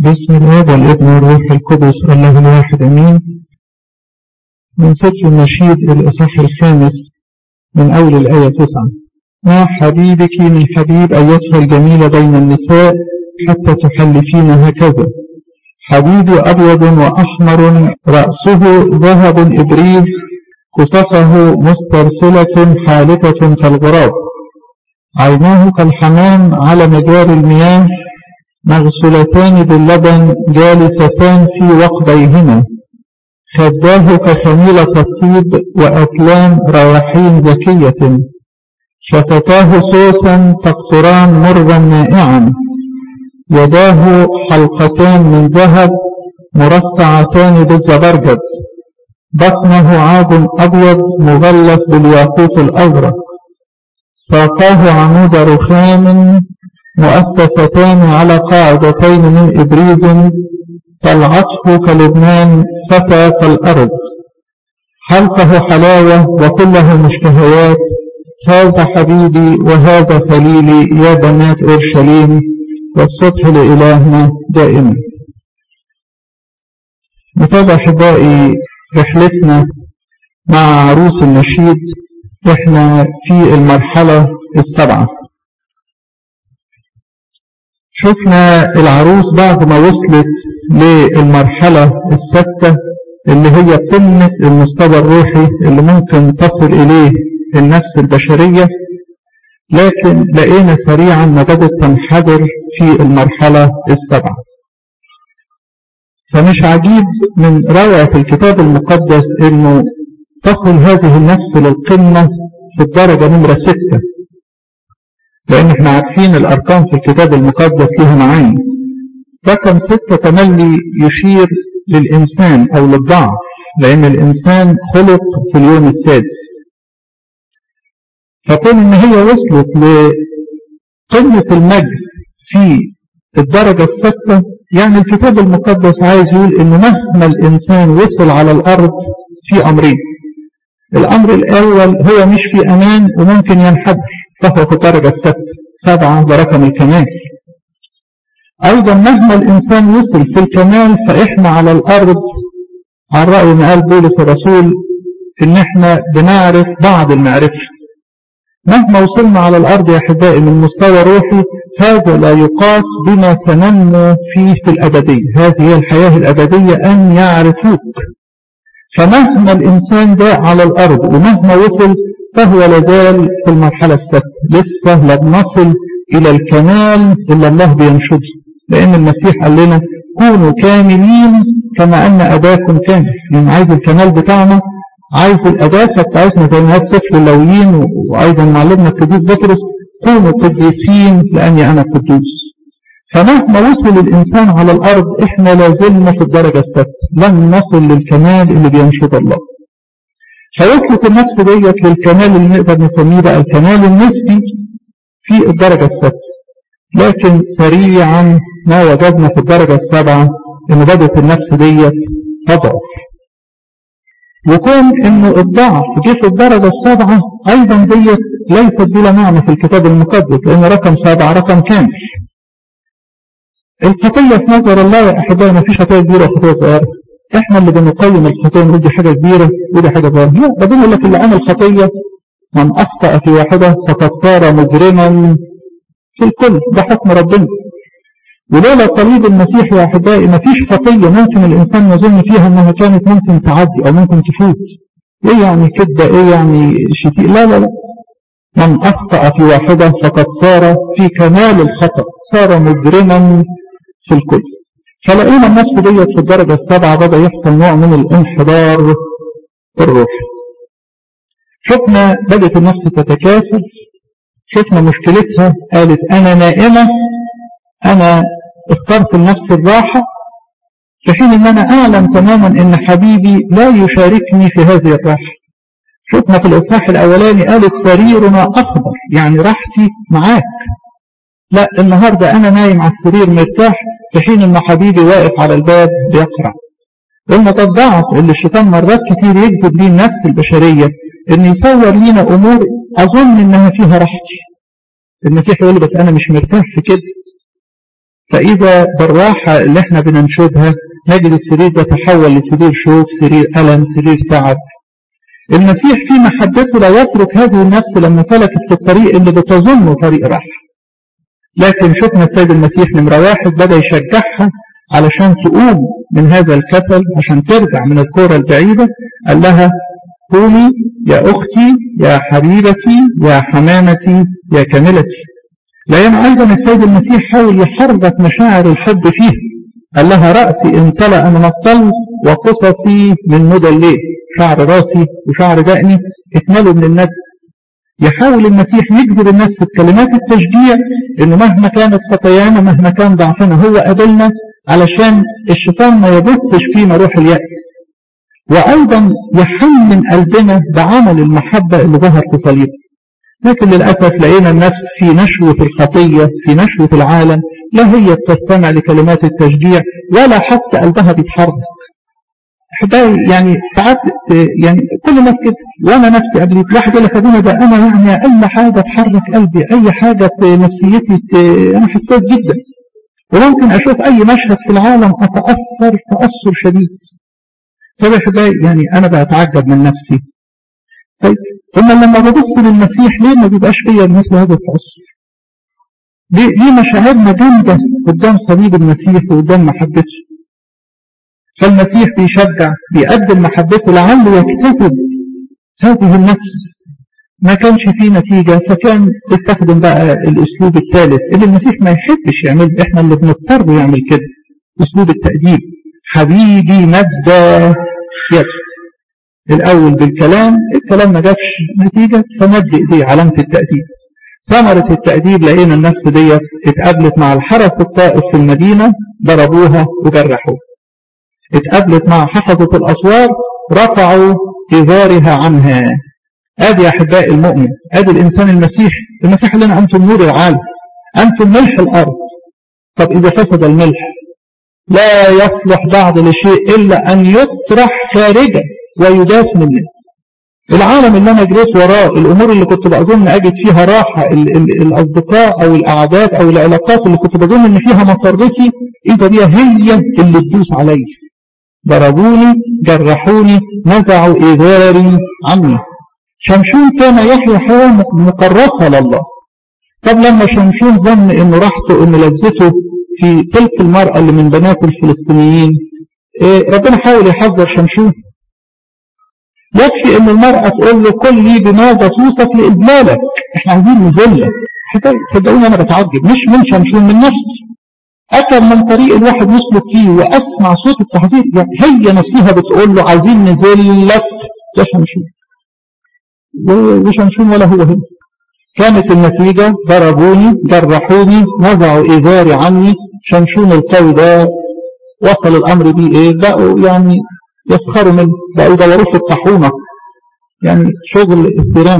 باسم الاب والابن والروح القدس الله الواحد امين من سفر النشيد الاصحاح الخامس من اول الايه تسعة ما حبيبك من حبيب ايتها الجميله بين النساء حتى تحلفين هكذا حبيبي ابيض واحمر راسه ذهب ابريق قصصه مسترسله حالكه كالغراب عيناه كالحمام على مجاري المياه مغسولتان باللبن جالستان في وقبيهما خداه كخميلة الطيب وأكلام رواحين زكية شفتاه صوصا تقطران مرا نائعا يداه حلقتان من ذهب مرصعتان بالزبرجد بطنه عاد أبيض مغلف بالياقوت الأزرق ساقاه عمود رخام مؤسستان على قاعدتين من إبريز طلعته كلبنان فتى كالأرض حلقه حلاوة وكله مشتهيات هذا حبيبي وهذا خليلي يا بنات أورشليم والصبح لإلهنا دائما نتابع أحبائي رحلتنا مع عروس النشيد احنا في المرحلة السبعة شفنا العروس بعد ما وصلت للمرحلة السادسة اللي هي قمة المستوى الروحي اللي ممكن تصل إليه النفس البشرية لكن لقينا سريعا ما بدأت تنحدر في المرحلة السابعة فمش عجيب من روعة الكتاب المقدس انه تصل هذه النفس للقمة في الدرجة نمرة ستة لأن احنا عارفين الأرقام في الكتاب المقدس لها معاني رقم ستة تملي يشير للإنسان أو للضعف لأن الإنسان خلق في اليوم السادس فكون إن هي وصلت لقمة المجد في الدرجة الستة يعني الكتاب المقدس عايز يقول إن مهما الإنسان وصل على الأرض في أمرين الأمر الأول هو مش في أمان وممكن ينحدر فهو في الدرجة الستة سبعة ده رقم الكمال أيضا مهما الإنسان وصل في الكمال فإحنا على الأرض على رأي ما قال بولس الرسول إن إحنا بنعرف بعض المعرفة مهما وصلنا على الأرض يا أحبائي من مستوى روحي هذا لا يقاس بما تنمو فيه في الأبدية هذه هي الحياة الأبدية أن يعرفوك فمهما الإنسان ده على الأرض ومهما وصل فهو لازال في المرحلة السادسة لسه لم نصل إلى الكمال إلا الله بينشده لأن المسيح قال لنا كونوا كاملين كما أن أباكم كامل يعني عايز الكمال بتاعنا عايز الأداسة بتاعتنا زي ما سفر اللويين وأيضا معلمنا القديس بطرس كونوا قديسين لأني أنا قدوس فمهما وصل الإنسان على الأرض إحنا لازلنا في الدرجة السادسة لن نصل للكمال اللي بينشد الله فوصلت النفس ديت للكمال اللي نقدر نسميه بقى الكمال النسبي في الدرجة السادسة لكن سريعا ما وجدنا في الدرجة السابعة ان بدأت النفس ديت تضعف وكون ان الضعف جه في الدرجة السابعة ايضا ديت ليست بلا معنى في الكتاب المقدس لان رقم سبعة رقم كامل الخطية في نظر الله يا احبائي ما فيش خطية كبيرة وخطية صغيرة احنا اللي بنقيم الخطية نقول دي حاجة كبيرة ودي حاجة صغيرة لا ده بيقول لك اللي عمل خطية من اخطأ في واحدة فقد صار مجرما في الكل ده حكم ربنا ولولا صليب المسيح يا احبائي ما فيش خطيه ممكن الانسان يظن فيها انها كانت ممكن تعدي او ممكن تفوت ايه يعني كده ايه يعني شتيء لا لا لا من اخطا في واحده فقد صار في كمال الخطا صار مجرما في الكل فلقينا النفس ديت في الدرجه السابعه بدا يحصل نوع من الانحدار الروحي شفنا بدات النفس تتكاثر شفنا مشكلتها قالت أنا نائمة أنا اخترت لنفسي الراحة في حين أن أنا أعلم تماما أن حبيبي لا يشاركني في هذه الراحة شفنا في الإصحاح الأولاني قالت سريرنا أخضر يعني راحتي معاك لا النهاردة أنا نايم على السرير مرتاح في حين أن حبيبي واقف على الباب بيقرأ قلنا ده الضعف اللي الشيطان مرات كتير يجذب ليه النفس البشرية ان يصور لينا امور اظن انها فيها راحتي المسيح يقول بس انا مش مرتاح في كده فإذا بالراحة اللي احنا بننشدها نجد السرير ده تحول لسرير شوك سرير ألم سرير تعب المسيح في محبته لا يترك هذه النفس لما سلكت في الطريق اللي بتظنه طريق راحة لكن شفنا السيد المسيح نمرة واحد بدأ يشجعها علشان تقوم من هذا الكسل عشان ترجع من الكورة البعيدة قال لها قومي يا أختي يا حبيبتي يا حمامتي يا كاملتي لأن أيضا السيد المسيح حاول يحرك مشاعر الحب فيها قال لها رأسي امتلأ من الطل وقصصي من مدى الليل شعر راسي وشعر دقني اتملوا من الندى يحاول المسيح يجذب الناس في كلمات التشجيع انه مهما كانت خطايانا مهما كان ضعفنا هو قابلنا علشان الشيطان ما يبثش فينا روح اليأس وايضا يحنن قلبنا بعمل المحبة اللي ظهر في صليب لكن للأسف لقينا النفس في نشوة الخطية في نشوة العالم لا هي بتستمع لكلمات التشجيع ولا حتى قلبها بيتحرك احبائي يعني ساعات يعني كل الناس كده وانا نفسي قبل واحد يقول لك ابونا ده انا يعني اي حاجه تحرك قلبي اي حاجه في نفسيتي انا حسيت جدا وممكن اشوف اي مشهد في العالم اتاثر تاثر شديد طب يا احبائي يعني انا بتعجب من نفسي طيب ثم لما ببص للمسيح ليه ما بيبقاش فيا مثل هذا التاثر ليه ليه مشاعرنا جامده قدام صليب المسيح وقدام محبته فالمسيح بيشجع بيقدم محبته لعله يكتسب هذه النفس ما كانش فيه نتيجة فكان استخدم بقى الأسلوب الثالث اللي المسيح ما يحبش يعمل احنا اللي بنضطر يعمل كده أسلوب التأديب حبيبي مد يد الأول بالكلام الكلام ما جابش نتيجة فمد إيديه علامة التأديب ثمرة التأديب لقينا النفس ديت اتقابلت مع الحرس الطائف في المدينة ضربوها وجرحوها اتقابلت مع حفظة الأسوار رفعوا إزارها عنها ادي يا أحباء المؤمن ادي الإنسان المسيحي المسيح لنا أنتم نور العالم أنتم ملح الأرض طب إذا فسد الملح لا يصلح بعض لشيء إلا أن يطرح خارجا ويداس منه العالم اللي أنا جريت وراه الأمور اللي كنت بأظن أجد فيها راحة ال ال الأصدقاء أو الأعداد أو العلاقات اللي كنت بظن إن فيها مسرتي إذا بيها هي اللي تدوس عليا ضربوني جرحوني نزعوا إذاري عني شمشون كان يحيى حياة مقرصة لله طب لما شمشون ظن ان راحته ان لذته في تلك المرأة اللي من بنات الفلسطينيين إيه ربنا حاول يحذر شمشون يكفي ان المرأة تقول له كل لي بماذا توصف لإذلالك احنا عايزين نذلك صدقوني انا بتعجب مش من شمشون من نفسي أتى من طريق الواحد يسلك فيه وأسمع صوت التحذير يعني هي نفسها بتقول له عايزين نزلك يا شمشون وشمشون ولا هو هنا كانت النتيجة ضربوني جرحوني نزعوا إزاري عني شمشون القوي ده وصل الأمر بيه إيه بقوا يعني يسخروا منه بقوا يدوروا في الطاحونة يعني شغل استيران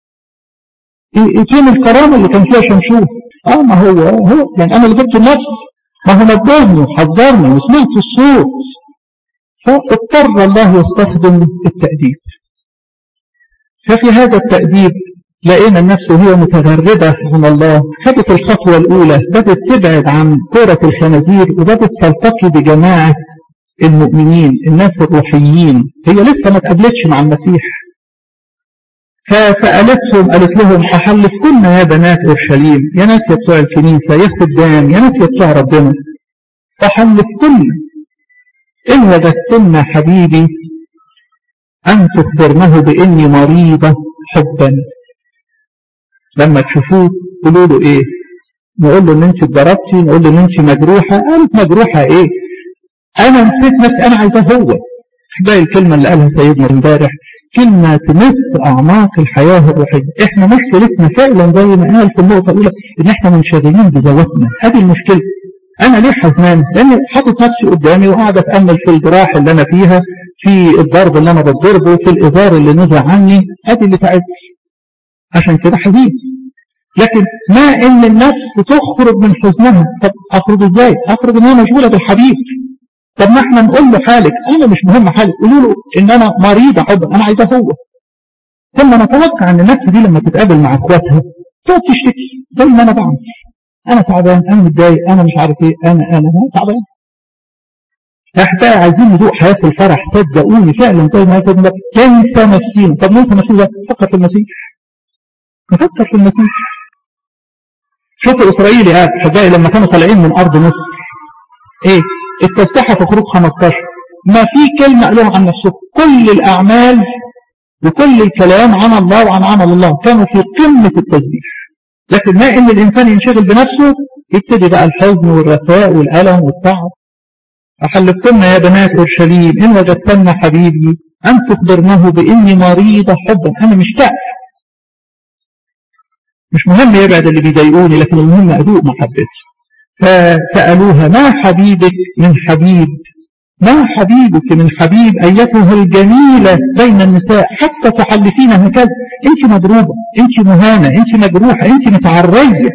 إيه فين الكرامة اللي كان فيها شمشون اه ما هو هو يعني انا اللي جبت النفس ما هو نبهني وحذرني وسمعت الصوت فاضطر الله يستخدم التأديب ففي هذا التأديب لقينا النفس وهي متغربة عن الله خدت الخطوة الأولى بدأت تبعد عن كرة الخنازير وبدأت تلتقي بجماعة المؤمنين الناس الروحيين هي لسه ما تقابلتش مع المسيح فسألتهم قالت لهم أحلفكن يا بنات أورشليم يا ناس بتوع الكنيسة يا خدام يا ناس بتوع ربنا أحلفكن إن وجدتن حبيبي أن تخبرنه بإني مريضة حبا لما تشوفوه قولوا له إيه نقول له إن أنت اتضربتي نقول له إن أنت مجروحة قالت مجروحة إيه أنا نسيت نفسي أنا عايزاه هو باقي الكلمة اللي قالها سيدنا امبارح كلمة تمس أعماق الحياة الروحية إحنا مشكلتنا فعلا زي ما قال في النقطة الأولى إن إحنا منشغلين بذواتنا هذه المشكلة أنا ليه حزنان؟ لأن حاطط نفسي قدامي وقاعد أتأمل في الجراح اللي أنا فيها في الضرب اللي أنا بتضربه في الإزار اللي نزع عني هذه اللي تعبت عشان كده حزين لكن ما إن النفس تخرج من حزنها طب أخرج إزاي؟ أخرج إن هي مشغولة بالحبيب طب ما احنا نقول له حالك انا مش مهم حالك قولوا له ان انا مريضة حب انا عايزاه هو ثم نتوقع ان النفس دي لما تتقابل مع اخواتها تقعد تشتكي زي ما انا بعمل انا تعبان انا متضايق انا مش عارف ايه انا انا انا تعبان احنا عايزين ندوق حياه الفرح صدقوني فعلا زي ما كنا تنسى نفسينا طب ننسى نفسينا فكر في المسيح نفكر في المسيح شوف الاسرائيلي قاعد حبايبي لما كانوا طالعين من ارض مصر ايه التسبيحه في خروج 15 ما في كلمه قالوها عن نفسهم كل الاعمال وكل الكلام عن الله وعن عمل الله كانوا في قمه التسبيح لكن ما ان الانسان ينشغل بنفسه يبتدي بقى الحزن والرثاء والالم والتعب أحلفتن يا بنات أورشليم إن وجدتن حبيبي أن تخبرنه بإني مريضة حبا أنا مشتاق مش مهم يبعد اللي بيضايقوني لكن المهم أدوق محبته فسألوها ما حبيبك من حبيب ما حبيبك من حبيب أيتها الجميلة بين النساء حتى تحلفين هكذا أنت مضروبة أنت مهانة أنت مجروحة أنت متعرية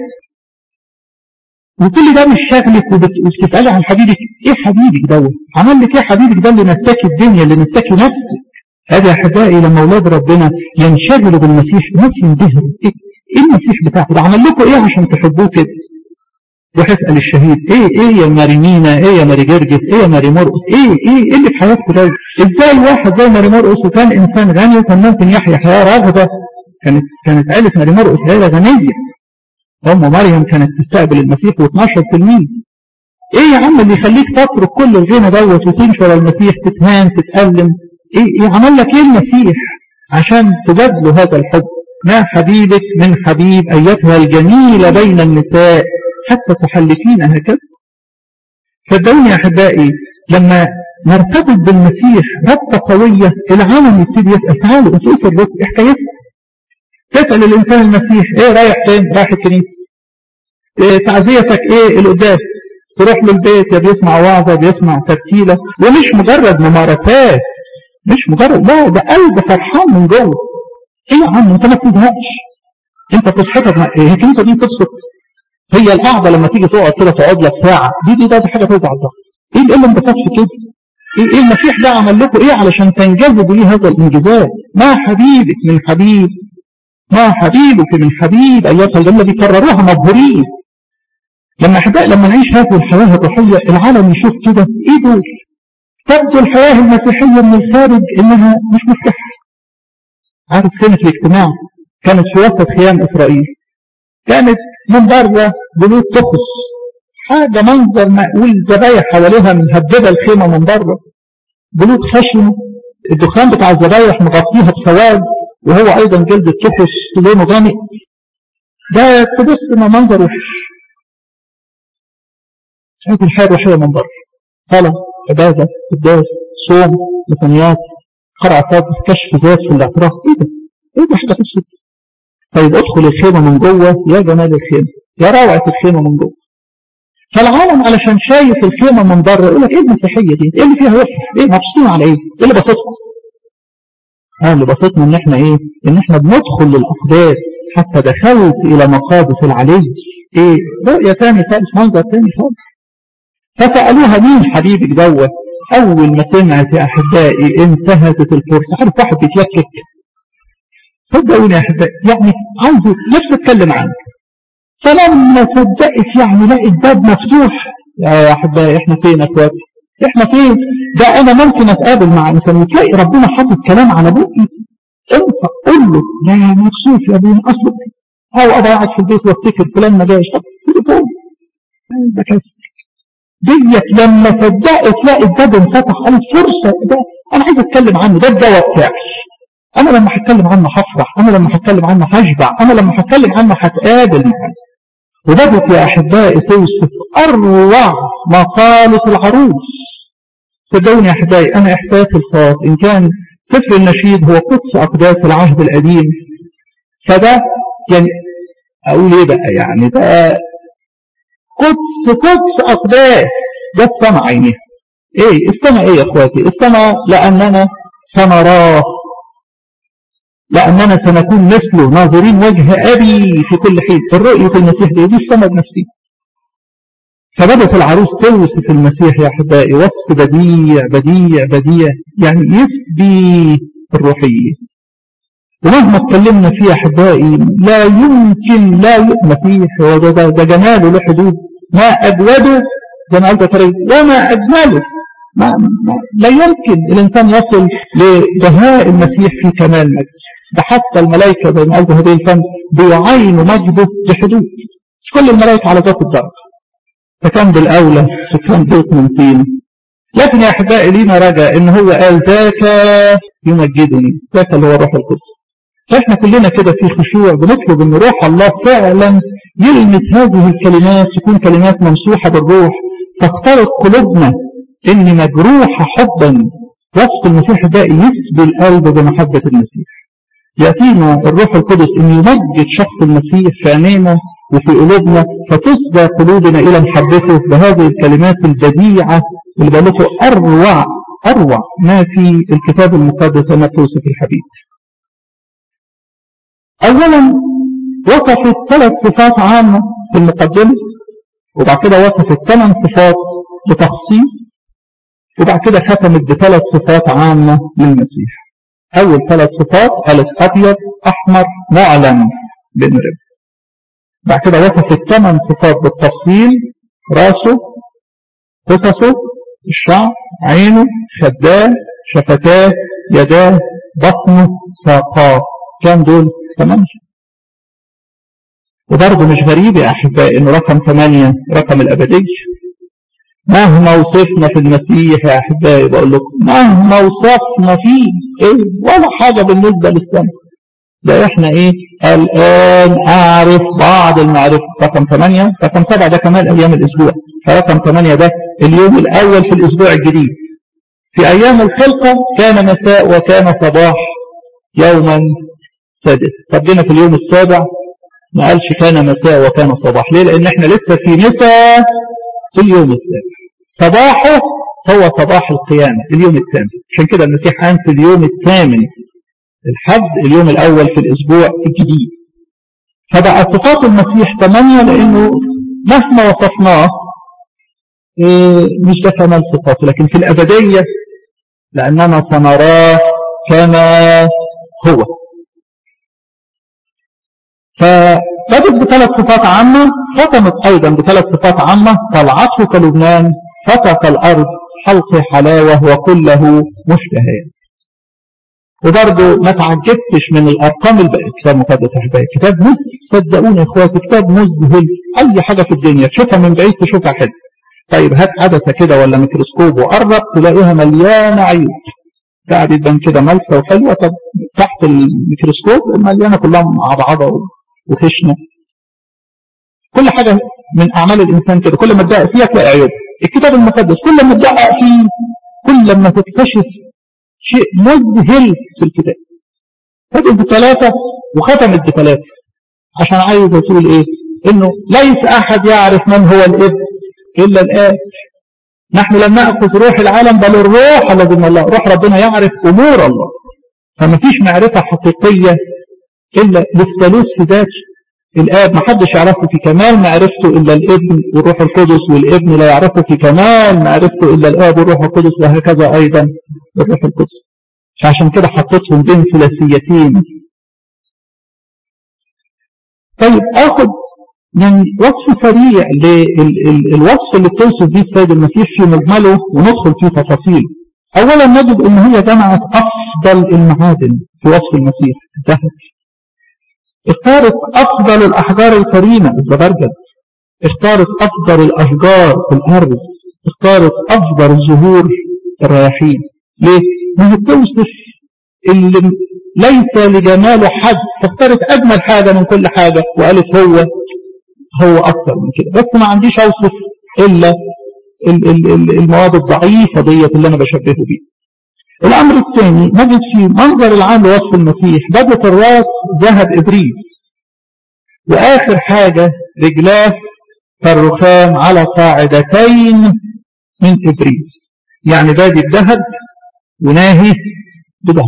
وكل ده مش شاغلك وبتسألي عن حبيبك ايه حبيبك دوت عمل لك ايه حبيبك ده اللي نستكي الدنيا اللي نستكي نفسك هذا احبائي لما اولاد ربنا ينشغلوا بالمسيح الناس ينبهروا ايه ايه المسيح بتاعه ده عمل لكم ايه عشان تحبوه كده روح اسال الشهيد ايه ايه يا ماري مينا ايه يا ماري جرجس ايه يا ماري مرقس ايه ايه ايه اللي في حياتكم ده ازاي واحد زي ماري مرقس وكان انسان غني وكان ممكن يحيا حياه راغده كانت كانت عائله ماري مرقس عائله غنيه ام مريم كانت تستقبل المسيح و12 تلميذ ايه يا عم اللي يخليك تترك كل الغنى دوت وتمشي ورا المسيح تتهان تتألم ايه, إيه عمل لك ايه المسيح عشان تبادلوا هذا الحب ما حبيبك من حبيب ايتها الجميلة بين النساء حتى تحلفين هكذا صدقوني يا احبائي لما نرتبط بالمسيح ربطة قوية العالم يبتدي يسأل تعالوا انتوا ايه سركم ايه حكايتكم تسأل الإنسان المسيح إيه رايح فين رايح الكنيسة إيه تعزيتك إيه القداس تروح له البيت يا بيسمع وعظة بيسمع ترتيلة ومش مجرد ممارسات مش مجرد لا ده قلب فرحان من جوه ايه يا عم انت ما تزهقش انت تصحتك هي الكنيسه دي تبسط هي القعده لما تيجي تقعد كده تقعد لك ساعه دي دي ده, ده حاجه توجع الضغط ايه اللي انت في كده ايه المسيح ده عمل لكم ايه علشان تنجذبوا ليه هذا الانجذاب ما حبيبك من حبيب ما حبيبك من حبيب أيها الجنة بيكرروها مبهورين لما أحباء لما نعيش هذه الحياة الروحية العالم يشوف كده إيه دول تبدو الحياة المسيحية من الخارج إنها مش مفتاحة عارف سنة الاجتماع كانت في وسط خيام إسرائيل كانت من بره بنود تخص حاجة منظر مقول زبايا حواليها مهددة الخيمة من بره بنود خشنة الدخان بتاع الزبايح مغطيها بسواد وهو أيضا جلد التخص لونه غامق ده تبص ما منظر وحش هذه الحياة الروحية من بره صلاة عبادة قداس صوم مثنيات قرع صوت كشف ذات في الاعتراف ايه ده؟ ايه ده حاجة تبسط طيب ادخل الخيمة من جوه يا جمال الخيمة يا روعة الخيمة من جوه فالعالم علشان شايف الخيمة من بره يقول لك ايه المسيحية دي؟ ايه اللي فيها وحش؟ ايه مبسوطين على ايه؟ ايه اللي بسطكم؟ اه اللي بسطنا ان احنا ايه ان احنا بندخل للاقداس حتى دخلت الى مقادس العلي ايه رؤية تاني خالص منظر تاني خالص فسألوها مين حبيبك دوت اول ما سمعت يا احبائي انتهزت الفرصة عارف واحد بيتلكك صدقوني يا احبائي يعني عاوزه نفسه اتكلم عنك فلما صدقت يعني لقيت باب مفتوح يا احبائي احنا فين اخواتي احنا فين ده انا ممكن اتقابل مع انسان وتلاقي ربنا حاطط كلام على بقي انت قول له لا مكسوف يا ابني اصله او ابقى قاعد في البيت وافتكر فلان ما جاش طب تليفون ده كسر ديت لما صدقت تلاقي الباب انفتح قالت فرصه ده انا عايز اتكلم عنه ده الدواء بتاعي انا لما هتكلم عنه هفرح انا لما هتكلم عنه هشبع انا لما هتكلم عنه هتقابل معاه وبدت يا احبائي توصف اروع مقالة العروس صدقوني يا احبائي انا احساسي الخاص ان كان سفر النشيد هو قدس اقداس العهد القديم فده يعني اقول ايه بقى يعني ده قدس قدس اقداس ده السماء عينيها ايه السماء ايه يا اخواتي السماء لاننا سنراه لأننا سنكون مثله ناظرين وجه أبي في كل حين الرؤية المسيح دي دي السماء بنفسه فبدت العروس توصف المسيح يا أحبائي وصف بديع بديع بديع يعني يفدي الروحية ومهما اتكلمنا فيه يا احبائي لا يمكن لا ما فيه هو ده, ده, ده جماله له حدود ما اجوده زي ما قلت فريد وما اجمله ما ما لا يمكن الانسان يصل لبهاء المسيح في كمال مجده ده حتى الملائكه زي ما قلت هذه الفن بيعينوا مجده بحدود مش كل الملائكه على ذات الدرجه فكان بالاولى سكان بيت من طين لكن يا احبائي لينا رجاء ان هو قال ذاك يمجدني ذاك اللي هو الروح القدس فاحنا كلنا كده في خشوع بنطلب ان روح الله فعلا يلمس هذه الكلمات تكون كلمات ممسوحه بالروح تخترق قلوبنا ان مجروحه حبا وصف المسيح ده يسبي القلب بمحبه المسيح ياتينا الروح القدس ان يمجد شخص المسيح في عينينا وفي قلوبنا فتصدى قلوبنا الى محبته بهذه الكلمات البديعه اللي بقول لكم اروع اروع ما في الكتاب المقدس وما توصف الحبيب اولا وصفت ثلاث صفات عامه في المقدمه وبعد كده وصفت ثمان صفات بتخصيص وبعد كده ختمت بثلاث صفات عامه للمسيح اول ثلاث صفات قالت ابيض احمر معلن بنرب بعد كده وصفت ثمان صفات بالتفصيل راسه قصصه الشعر عينه خداه شفتاه يداه بطنه ساقاه كام دول ثمانية وبرضه مش غريب يا أحبائي إنه رقم ثمانية رقم الأبدية مهما وصفنا في المسيح يا أحبائي بقول لكم مهما وصفنا فيه إيه ولا حاجة بالنسبة للسماء ده إحنا إيه الآن أعرف بعض المعرفة رقم ثمانية رقم سبعة ده كمان أيام الأسبوع فرقم ثمانية ده اليوم الأول في الأسبوع الجديد في أيام الخلقة كان مساء وكان صباح يوما سادس طب جينا في اليوم السابع ما قالش كان مساء وكان صباح ليه لأن احنا لسه في مساء في اليوم السابع صباحه هو صباح القيامة اليوم الثامن عشان كده المسيح قام في اليوم الثامن الحد اليوم الأول في الأسبوع الجديد فبقى صفات المسيح ثمانية لأنه مهما وصفناه إيه مش ده كمال صفاته لكن في الأبدية لأننا سنراه كما هو فبدت بثلاث صفات عامة ختمت أيضا بثلاث صفات عامة طلعته كلبنان فتك الأرض حلق حلاوة وكله مشتهيات وبرضه ما تعجبتش من الارقام اللي بقت كتاب مقدس احبائي كتاب مذهل صدقوني يا اخواتي كتاب مذهل اي حاجه في الدنيا تشوفها من بعيد تشوفها حلو طيب هات عدسه كده ولا ميكروسكوب وقرب تلاقيها مليانه عيوب قاعد يبان كده ملسه وحلوه طب تحت الميكروسكوب مليانه كلها عضعضه وخشنه كل حاجه من اعمال الانسان كده كل ما تدقق فيها تلاقي عيوب الكتاب المقدس كل ما تدقق فيه كل ما تكتشف شيء مذهل في الكتاب بدأت بثلاثة وختمت بثلاثة عشان عايز تقول ايه انه ليس احد يعرف من هو الابن الا الاب نحن لم نأخذ روح العالم بل الروح الذي من الله روح ربنا يعرف امور الله فما فيش معرفة حقيقية الا للثالوث في ذاته الاب ما حدش يعرفه في كمال معرفته الا الابن والروح القدس والابن لا يعرفه في كمال معرفته الا الاب والروح القدس وهكذا ايضا الروح القدس فعشان كده حطيتهم بين ثلاثيتين طيب اخذ من وصف سريع للوصف اللي بتوصف به السيد المسيح في مجمله وندخل في تفاصيل اولا نجد ان هي جمعت افضل المعادن في وصف المسيح الذهب اختارت افضل الاحجار الكريمه الزبرجد اختارت افضل الاشجار في الارض اختارت افضل الزهور الرياحين ليه؟ ما هي بتوصف اللي ليس لجماله حد فاختارت اجمل حاجه من كل حاجه وقالت هو هو اكثر من كده بس ما عنديش اوصف الا المواد الضعيفه ديت اللي انا بشبهه بيها الامر الثاني نجد في منظر العام لوصف المسيح بدت الراس ذهب ابريل واخر حاجه رجلاه كالرخام على قاعدتين من ابريل يعني بادي بذهب وناهي بذهب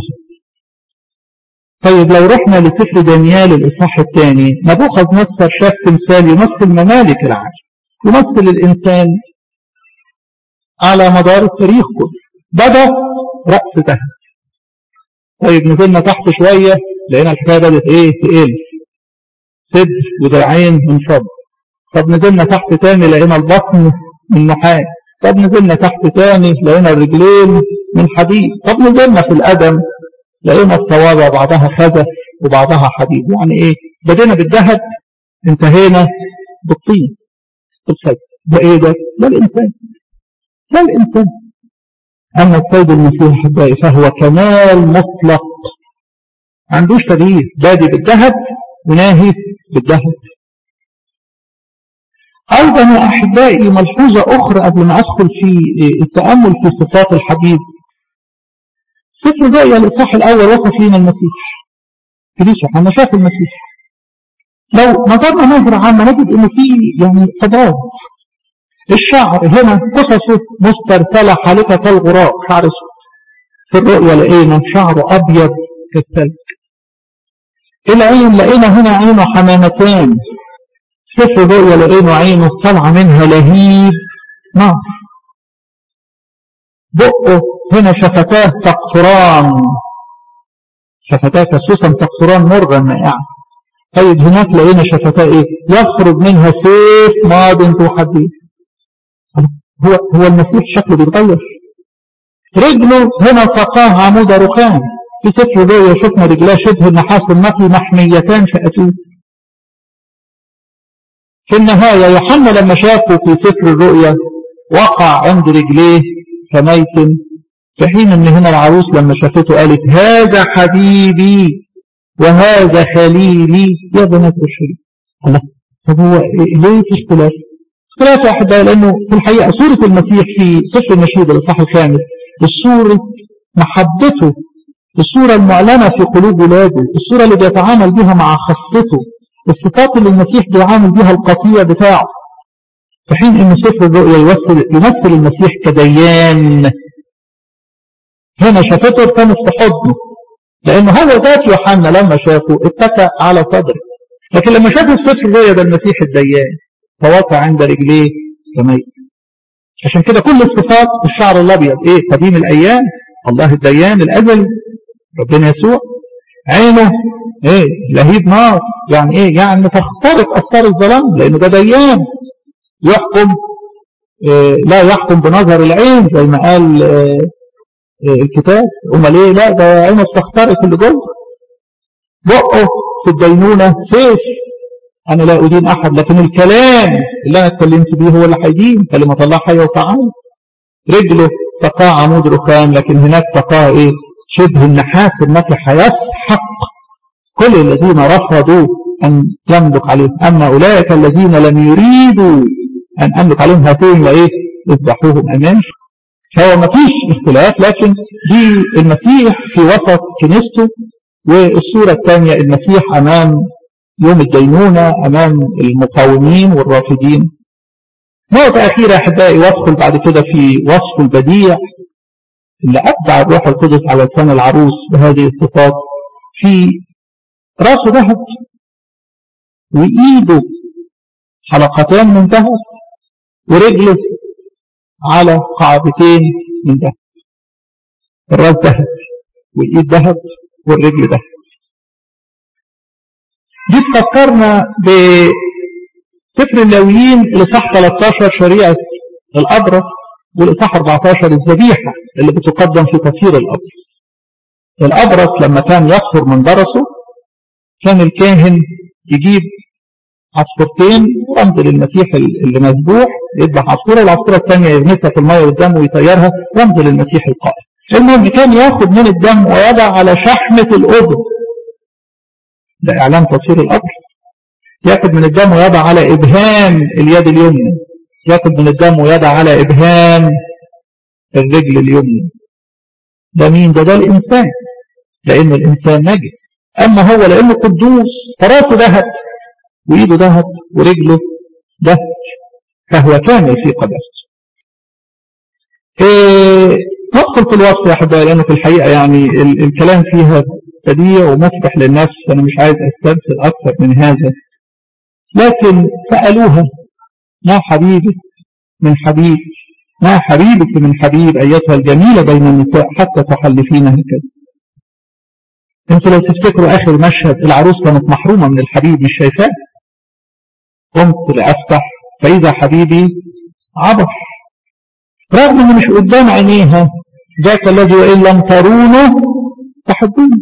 طيب لو رحنا لسفر دانيال الاصحاح الثاني نبوخذ نصر شاف تمثال يمثل ممالك العالم يمثل الانسان على مدار التاريخ كله بدا رأس ذهب طيب نزلنا تحت شوية لقينا الحكاية بدأت ايه تقل صدر ودراعين من فضل طب نزلنا تحت تاني لقينا البطن من نحاس طب نزلنا تحت تاني لقينا الرجلين من حديد طب نزلنا في القدم لقينا الصوابع بعضها خزف وبعضها حديد يعني ايه بدينا بالذهب انتهينا بالطين الخزف ده ايه ده ده الانسان ده الانسان اما السيد المسيح احبائي فهو كمال مطلق ما عندوش تغيير بادي بالذهب وناهي بالذهب أيضا يا أحبائي ملحوظة أخرى قبل ما أدخل في التأمل في صفات الحبيب سفر رؤيا الإصحاح الأول وصف لنا المسيح كريس يوحنا شاف المسيح لو نظرنا نظرة عامة نجد إن في يعني تضاد الشعر هنا قصصه مسترسلة حالكة كالغراء شعر اسود في الرؤيا لقينا شعره أبيض كالثلج العين لقينا هنا عينه حمامتان سفر الرؤيا لقينا عينه طالعة منها لهيب نار بقه هنا شفتاه تقطران شفتاه كسوسا تقطران مرغا مائعا طيب هناك لقينا شفتاه ايه يخرج منها سيف ماض تحديث هو هو المسيح شكله بيتغير رجله هنا سقاه عمود رخام في سفر الرؤيا شفنا رجلاه شبه النحاس النقي محميتان شأتوه في النهاية يوحنا لما شافه في سفر الرؤيا وقع عند رجليه كميت في حين ان هنا العروس لما شافته قالت هذا حبيبي وهذا خليلي يا بنات الشريف الله طب هو ليه في اختلاف اختلاف يا احبائي لانه في الحقيقه صوره المسيح في سفر النشيد الاصحاح الخامس الصوره محبته الصوره المعلنه في قلوب ولاده الصوره اللي بيتعامل بها مع خاصته الصفات اللي المسيح بيعامل بها القطيع بتاعه في حين ان سفر الرؤيا يمثل يمثل المسيح كديان هنا شافته ارتمت في حضنه لانه هو ذات يوحنا لما شافه اتكى على صدره لكن لما شاف السفر الرؤيا ده المسيح الديان فوقع عند رجليه كميت عشان كده كل الصفات الشعر الابيض ايه قديم الايام الله الديان الازلي ربنا يسوع عينه ايه لهيب نار يعني ايه يعني تخترق اثار الظلام لانه ده ديان يحكم إيه لا يحكم بنظر العين زي ما قال إيه إيه الكتاب امال ايه لا ده عينه تخترق اللي جوه بقه في الدينونه سيف انا لا ادين احد لكن الكلام اللي انا اتكلمت بيه هو اللي هيدين كلمه الله حيه وفعال رجله تقاع عمود رخام لكن هناك تقاع ايه شبه النحاس النقي هيسحق كل الذين رفضوا أن يملك عليهم أما أولئك الذين لم يريدوا أن أملك عليهم هاتين وإيه اذبحوهم أمام فهو ما فيش اختلاف لكن دي المسيح في وسط كنيسته والصورة الثانية المسيح أمام يوم الدينونة أمام المقاومين والرافضين نقطة أخيرة أحبائي وادخل بعد كده في وصف البديع اللي أبدع الروح القدس على لسان العروس بهذه الصفات في راسه ذهب وإيده حلقتان من ذهب ورجله على قاعدتين من ذهب الراس ذهب والإيد ذهب والرجل ذهب دي تفكرنا بسفر اللاويين الإصحاح 13 شريعة الأبرص والإصحاح 14 الذبيحة اللي بتقدم في تطهير الأبرص الأبرص لما كان يطهر من برصه كان الكاهن يجيب عصفورتين رمز للمسيح اللي مذبوح يذبح عصفوره والعصفوره الثانيه يغمسها في الميه والدم ويطيرها رمز للمسيح القائم. المهم كان ياخد من الدم ويضع على شحمه الاذن. ده اعلان تطهير القبر. ياخد من الدم ويضع على ابهام اليد اليمنى. ياخد من الدم ويضع على ابهام الرجل اليمنى. ده مين؟ ده ده الانسان. لان الانسان نجس. اما هو لانه قدوس فراسه ذهب وإيده ذهب ورجله ذهب فهو كامل في قداسته إيه ندخل في الوصف يا أحبائي لأنه في الحقيقة يعني ال الكلام فيها بديع ومفتح للنفس أنا مش عايز أسترسل أكثر من هذا لكن سألوها ما حبيبك من حبيب ما حبيبك من حبيب أيتها الجميلة بين النساء حتى تحلفين هكذا انتوا لو تفتكروا اخر مشهد العروس كانت محرومة من الحبيب مش شايفاه قمت لافتح فاذا حبيبي عبر رغم انه مش قدام عينيها ذاك الذي وان لم ترونه تحبونه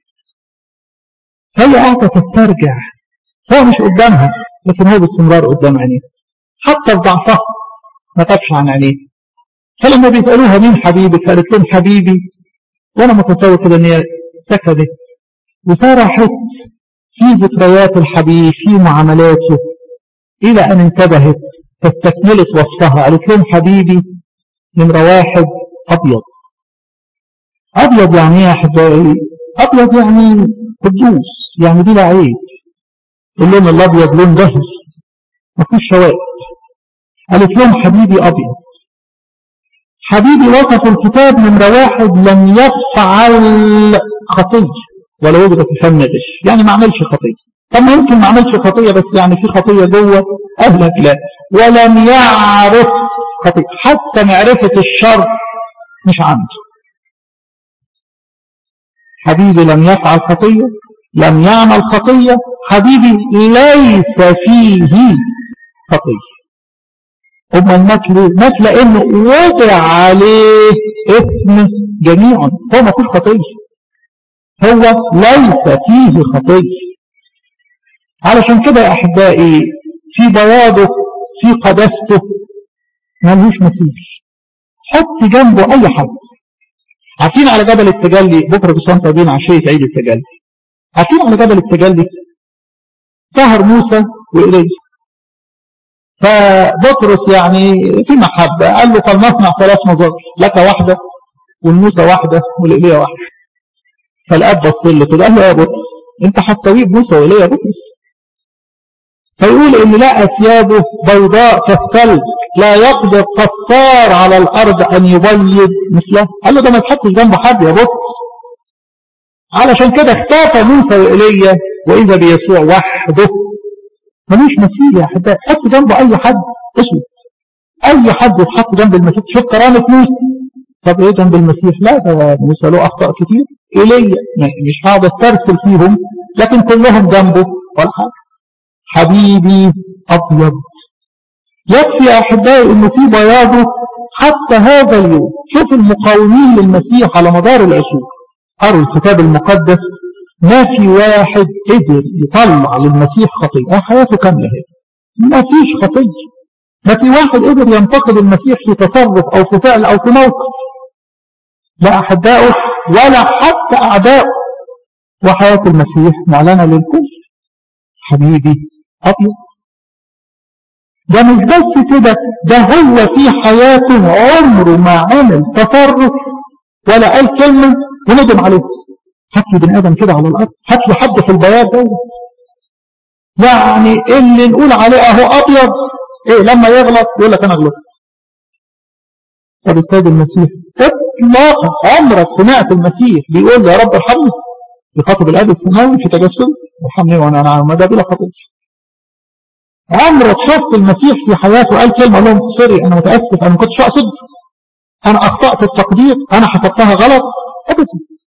هي قاعدة تسترجع هو مش قدامها لكن هو باستمرار قدام عينيها حتى في ضعفها ما تبش عن عينيه فلما بيسألوها مين حبيبك قالت لهم حبيبي وانا متصور كده ان هي سكتت وسرحت في ذكريات الحبيب في معاملاته الى ان انتبهت فاستكملت وصفها قالت لهم حبيبي نمرة واحد ابيض ابيض يعني ايه يا احبائي ابيض يعني قدوس يعني بلا عيب اللون الابيض لون دهر مفيش شوائب قالت لهم حبيبي ابيض حبيبي وصف الكتاب نمرة واحد لم يفعل خطية ولا وجد في فم غش يعني ما عملش خطية طب ما يمكن ما عملش خطية بس يعني في خطية جوه أهلك لا ولم يعرف خطية حتى معرفة الشر مش عنده حبيبي لم يفعل خطية لم يعمل خطية حبيبي ليس فيه خطية أما المثل مات لأنه وضع عليه اسم جميع هو ما فيش خطية هو ليس فيه خطية علشان كده يا أحبائي في بياضه في قدسته ملوش مثيل حط جنبه أي حد عارفين على جبل التجلي بكرة بسان طيبين عشية عيد التجلي عارفين على جبل التجلي ظهر موسى وإليه فبطرس يعني في محبة قال له فلنصنع ثلاث مظاهر لك واحدة والموسى واحدة والإليه واحدة فالأب بص له كده قال له يا بطرس أنت هتساويه بموسى وإليه يا بطرس فيقول إن لا أثيابه بيضاء كالثلج لا يقدر قصار على الأرض أن يبيض مثله قال له ده ما تحطش جنبه حد يا بطرس علشان كده اختفى موسى وإيليا وإذا بيسوع وحده ملوش مثيل يا أحبائي حط جنبه أي حد اسود أي حد يتحط جنب المسيح شوف كرامة موسى طب إيه جنب المسيح لا ده موسى له أخطاء كتير إيليا مش هقعد استرسل فيهم لكن كلهم جنبه ولا حاجة حبيبي أبيض يكفي يا أحبائي إنه في بياضه حتى هذا اليوم شوف المقاومين للمسيح على مدار العصور قروا الكتاب المقدس ما في واحد قدر يطلع للمسيح خطيئة حياته كاملة هي ما فيش خطية ما في واحد قدر ينتقد المسيح في تصرف أو في فعل أو في موقف لا أحبائه ولا حتى أعدائه وحياة المسيح معلنة للكل حبيبي أبيض ده مش بس كده ده هو في حياته عمره ما عمل تصرف ولا قال كلمة وندم عليه هات لي بني ادم كده على الارض هات لي حد في البياض ده يعني اللي نقول عليه اهو ابيض ايه لما يغلط يقول لك انا غلطت طب السيد المسيح اطلاقا عمرك سمعت المسيح بيقول يا رب ارحمني يخاطب الاب السماوي في تجسد ارحمني وانا انا ما ده بلا خطيه عمرك شفت المسيح في حياته قال كلمه لهم سوري انا متاسف انا ما كنتش اقصد انا اخطات التقدير انا حسبتها غلط ابدا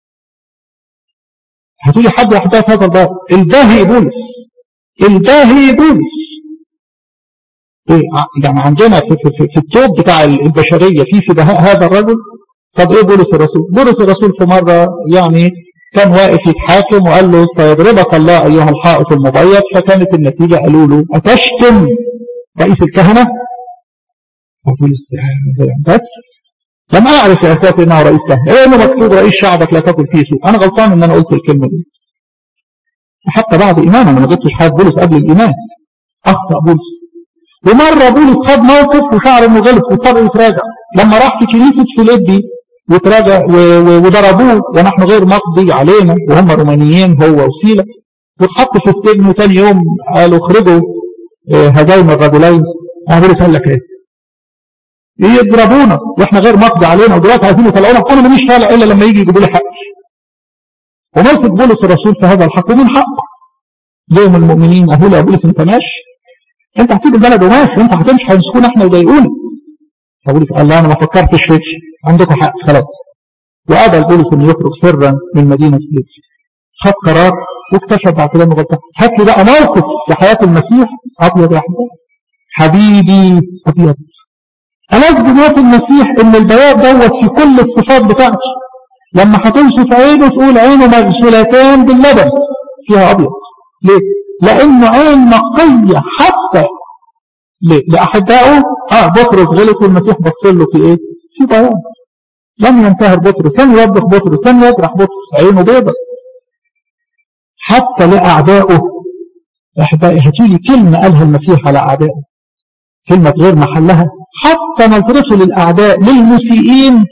هتقولي حد يحتاج هذا الباب الباهي بولس الباهي بولس إيه يعني عندنا في, في, في التوب بتاع البشرية في في بهاء هذا الرجل طب ايه بولس الرسول بولس الرسول في مرة يعني كان واقف يتحاكم وقال له سيضربك الله ايها الحائط المبيض فكانت النتيجة قالوا له اتشتم رئيس الكهنة فبولس بس لم أعرف يا أساتي أنه رئيس كهنة إيه أنه مكتوب رئيس شعبك لا تاكل فيه سوء أنا غلطان أن أنا قلت الكلمة دي حتى بعد إيمان أنا ما قلتش حاجة بولس قبل الإيمان أخطأ بولس ومرة بولس خد موقف وشعر إنه غلط واضطر يتراجع لما راح في كنيسة فيليبي وتراجع وضربوه ونحن غير مقضي علينا وهم رومانيين هو وسيلة واتحط في السجن وثاني يوم قالوا اخرجوا هذين الرجلين بولس قال لك ايه يضربونا واحنا غير مقضي علينا ودلوقتي عايزين يطلعونا انا ماليش طالع الا لما يجي يجيبوا لي حقي ومسك بولس الرسول في هذا الحق ومن حقه زي المؤمنين اهو يا بولس انت ماشي انت هتسيب البلد وماشي انت هتمشي هيمسكونا احنا ويضايقونا فبولس قال لا انا ما فكرتش فيك عندكم حق خلاص وقبل بولس انه يخرج سرا من مدينه فيليبي خد قرار واكتشف بعد كده انه غلطان هات لي بقى موقف في حياة المسيح ابيض يا احباب حبيبي ابيض ألذ بموت المسيح ان البياض دوت في كل الصفات بتاعته لما هتمشي في عينه تقول عينه مغسلتان باللبن فيها ابيض ليه؟ لانه عين نقية حتى ليه؟ لأحبائه اه بطرس غلط والمسيح بص له في ايه؟ في بياض لم ينتهر بطرس لم يوبخ بطرس لم يجرح بطرس عينه بيضة حتى لأعدائه أحبائي هاتولي كلمة قالها المسيح على أعدائه كلمة غير محلها حتى نظرته للأعداء للمسيئين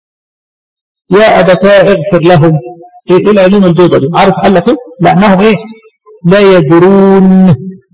يا أبتاء اغفر لهم ايه ايه العلوم البيضة دي عارف قال لك ايه لأنهم ايه لا يدرون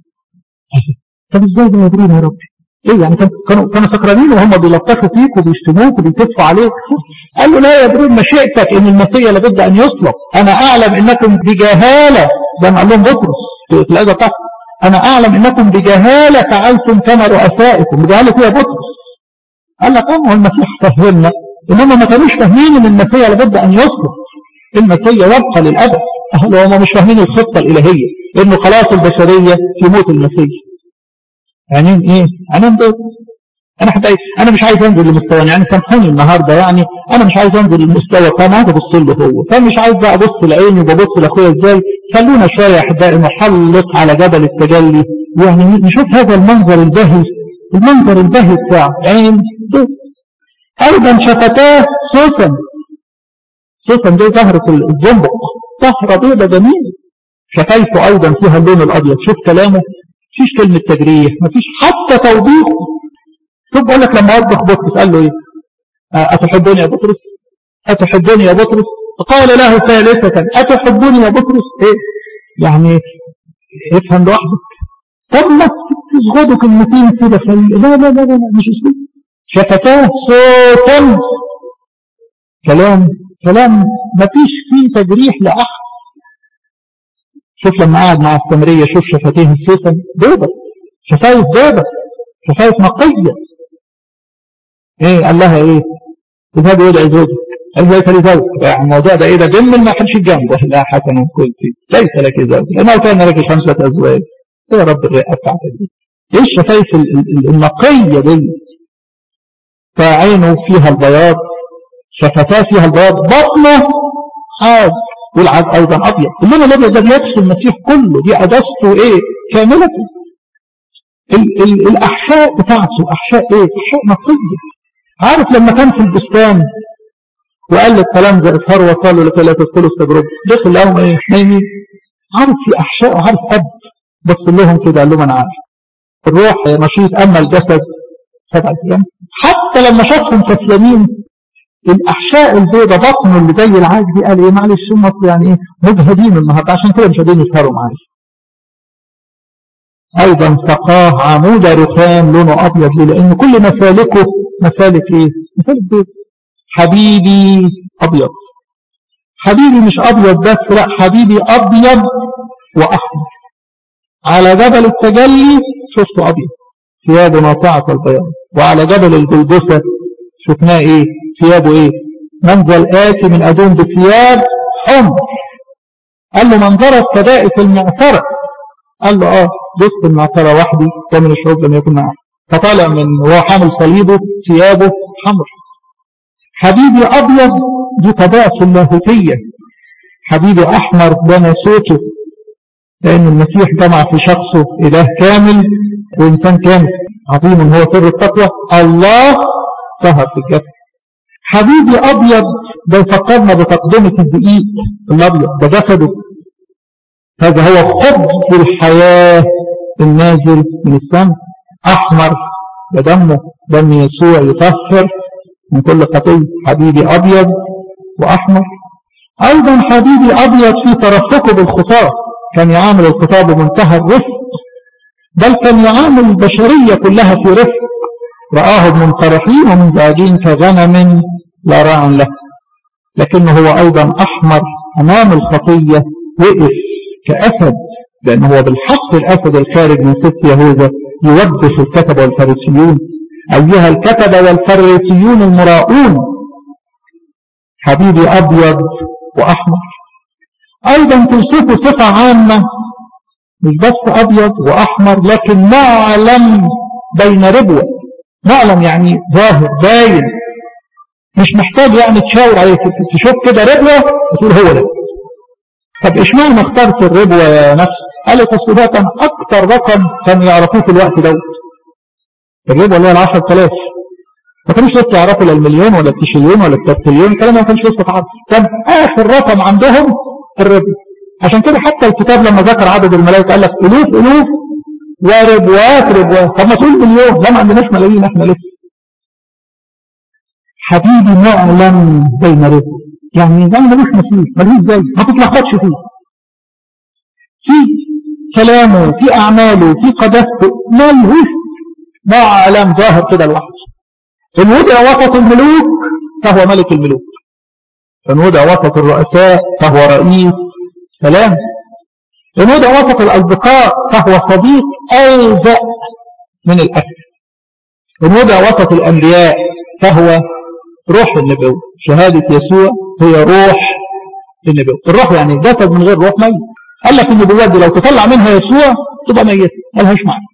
طب ازاي ده يدرون يا رب ايه يعني كانوا كانوا سكرانين وهم بيلطفوا فيك وبيشتموك وبيتفوا عليك قال له لا يدرون مشيئتك ان المسيح لابد ان يصلب انا اعلم انكم بجهاله زي ما قال لهم بطرس في الايه بتاعته انا اعلم انكم بجهاله فعلتم كما رؤسائكم بجهاله فيها بطرس قال لك هو المسيح فهمنا انهم ما كانوش فاهمين ان المسيح لابد ان يصلب المسيح يبقى للابد هم مش فاهمين الخطه الالهيه انه خلاص البشريه في موت المسيح عينين ايه عينين بيض انا حتى انا مش عايز انزل لمستوى يعني سامحوني النهارده يعني انا مش عايز انزل للمستوى فانا عايز ابص له هو فمش عايز بقى ابص لعيني وببص لاخويا ازاي خلونا شويه يا احبائي نحلق على جبل التجلي يعني نشوف هذا المنظر البهي المنظر البهي بتاع عين بيض ايضا شفتاه سوسن سوسن دي زهرة الزنبق زهرة بيضة جميلة شفايفه ايضا فيها اللون الابيض شوف كلامه مفيش كلمة تجريح مفيش حتى توبيخ شوف بقول لك لما وضح بطرس قال له ايه أتحبني يا بطرس أتحبني يا بطرس قال له ثالثة أتحبني يا بطرس ايه يعني افهم لوحدك طب ما تسغدوا كلمتين كده في لا لا لا لا مش اسلوب شفتاه صوتا كلام كلام مفيش فيه تجريح لأحد شوف لما قعد مع السمرية شوف شفتيه السوسن بيضة شفايف بيضة شفايف نقية ايه قال لها ايه اذهب يدعي زوجك قال ليس لي زوج يعني الموضوع ده ايه ده دم ما حدش جنبه لا حسن قلت ليس لك زوج لما كان لك خمسة ازواج ايه يا رب الرئة بتاعتك دي ايه الشفايف النقية دي فعينه فيها البياض شفتاه فيها البياض بطنه حاد والعاد أيضا أبيض اللون الأبيض ده بيكسو المسيح كله دي أجازته إيه كاملة ال ال الأحشاء بتاعته أحشاء إيه أحشاء نقية عارف لما كان في البستان وقال للكلام زي إسهار وقالوا لك لا تدخلوا التجربة دخل لهم إيه نايمين عارف في أحشاء وعارف أب بص لهم كده قال لهم أنا عارف الروح نشيط أما الجسد سبعة أيام حتى لما شافهم كسلانين الأحشاء البيضة بطنه اللي زي العاج دي قال إيه معلش هم يعني إيه مجهدين النهاردة عشان كده مش قادرين يسهروا معايا أيضا سقاه عمود رخام لونه أبيض ليه لأن كل مسالكه مسالك إيه مسالك بيض حبيبي أبيض حبيبي مش أبيض بس لا حبيبي أبيض وأحمر على جبل التجلي شفته أبيض ثيابه ناطعة البياض وعلى جبل الجلجسة شفناه إيه ثيابه ايه منزل آتي من أدون بثياب حمر قال له منظرة كدائس المعصرة قال له اه جزء المعصرة وحدي ومن الشعوب لم يكن معه فطالع من وهو حامل صليبه ثيابه حمر حبيبي أبيض دي طبيعة اللاهوتية حبيبي أحمر ده ناسوته لأن المسيح جمع في شخصه إله كامل وإنسان كامل عظيم هو سر التقوى الله ظهر في الجسد حبيبي أبيض ده يفكرنا بتقدمة الدقيق الأبيض ده جسده هذا هو خبز الحياة النازل من السماء أحمر ده دمه دم يسوع يطهر من كل خطية حبيبي أبيض وأحمر أيضا حبيبي أبيض في ترفقه بالخطاة كان يعامل الخطاة بمنتهى الرفق بل كان يعامل البشرية كلها في رفق رآهم منطرحين ومنزعجين كغنم لا راع له لكنه هو أيضا أحمر أمام الخطية وقف كأسد لأنه هو بالحق الأسد الخارج من ست يهوذا يوبخ الكتبة والفارسيون أيها الكتبة والفارسيون المراؤون حبيبي أبيض وأحمر أيضا توصفه صفة عامة مش بس أبيض وأحمر لكن معلم بين ربوة معلم يعني ظاهر باين مش محتاج يعني تشاور عليه تشوف كده ربوة وتقول هو ده طب اشمعنى اخترت الربوة يا نفس قالت اصل ده كان اكتر رقم كان يعرفوه في الوقت دوت الربوة اللي هي ال 10000 ما كانوش لسه يعرفوا لا المليون ولا التشيليون ولا الترتليون الكلام ما كانش لسه تعرف كان اخر رقم عندهم الربوة عشان كده حتى الكتاب لما ذكر عدد الملائكة قال لك الوف الوف وربوات ربوات طب ما تقول مليون لا ما عندناش ملايين احنا لسه حبيبي معلم بين ربوة يعني ده ملوش مثيل ملوش زي ما تتلخبطش فيه في كلامه في اعماله في قدسته ملوش معلم ظاهر كده لوحده إن وضع وسط الملوك فهو ملك الملوك إن وضع وسط الرؤساء فهو رئيس سلام إن وضع وسط الأصدقاء فهو صديق ألزأ من الأكل إن وضع وسط الأنبياء فهو روح النبوة شهادة يسوع هي روح النبوة الروح يعني جسد من غير روح ميت قال لك النبوات دي لو تطلع منها يسوع تبقى ميت ملهاش معنى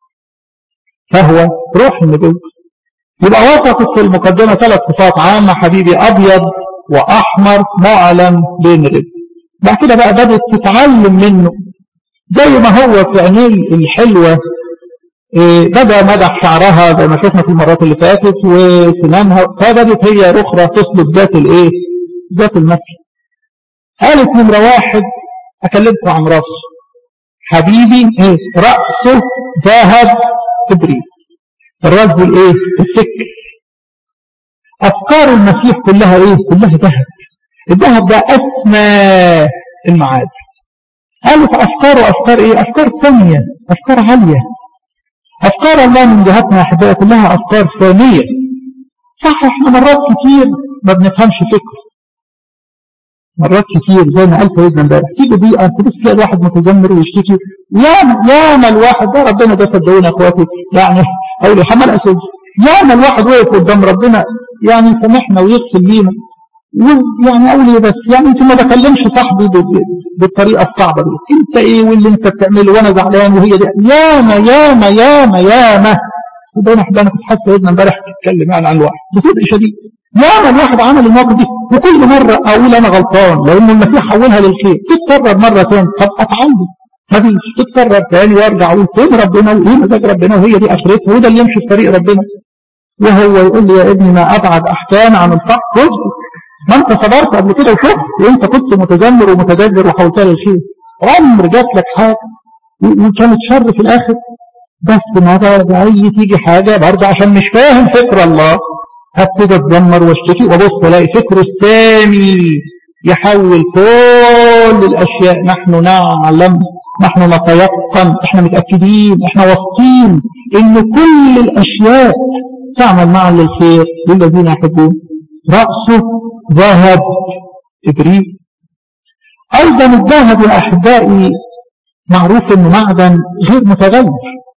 فهو روح النبوة يبقى وصفت في المقدمة ثلاث صفات عامة حبيبي أبيض وأحمر معلم بين رب بعد كده بقى بدأت تتعلم منه زي ما هو في عينيه الحلوة إيه بدأ مدح شعرها زي ما شفنا في المرات اللي فاتت وسنانها فبدت هي أخرى تسلب ذات الإيه ذات المثل قالت نمرة واحد أكلمكم عن رأسه حبيبي إيه رأسه ذهب إبريل الراس بالايه السكر افكار المسيح كلها ايه كلها ذهب الذهب ده اسمى المعادن قالوا في افكاره افكار ايه افكار ثانيه افكار عاليه افكار الله من جهتنا يا احبائي كلها افكار ثانيه صح احنا مرات كتير ما بنفهمش فكر مرات كتير زي ما قال سيدنا امبارح تيجي بيئه تبص تلاقي الواحد متذمر ويشتكي ياما ياما الواحد ده ربنا ده صدقوني يا اخواتي يعني اقول حمل اسود ياما الواحد وقف قدام ربنا يعني يسامحنا ويغفر لينا يعني اقول ايه بس يعني انت ما بكلمش صاحبي بالطريقه الصعبه دي انت ايه واللي انت بتعمله وانا زعلان وهي دي ياما ياما ياما ياما وبين احبانا كنت حاسس سيدنا امبارح بتتكلم يعني عن الواحد بصدق شديد ياما الواحد عمل المواقف دي وكل مرة أقول أنا غلطان لأن المسيح حولها للخير تتكرر مرة ثانيه طب أتعلم مفيش تتكرر ثاني وارجع أقول فين ربنا وإيه مزاج ربنا وهي دي آخرتها وده اللي يمشي في طريق ربنا وهو يقول لي يا ابني ما أبعد أحكام عن الفقر رزق ما أنت صبرت قبل كده وشفت وأنت كنت متذمر ومتدبر وحولتها للخير عمر جات لك حاجة وكانت شر في الآخر بس ما بقى تيجي حاجة برضه عشان مش فاهم فكر الله هبتدي اتذمر واشتكي وابص الاقي فكره الثاني يحول كل الاشياء نحن نعلم نحن نتيقن احنا متاكدين احنا واثقين ان كل الاشياء تعمل معا للخير للذين يحبون راسه ذهب ابريل ايضا الذهب يا احبائي معروف انه معدن غير متغير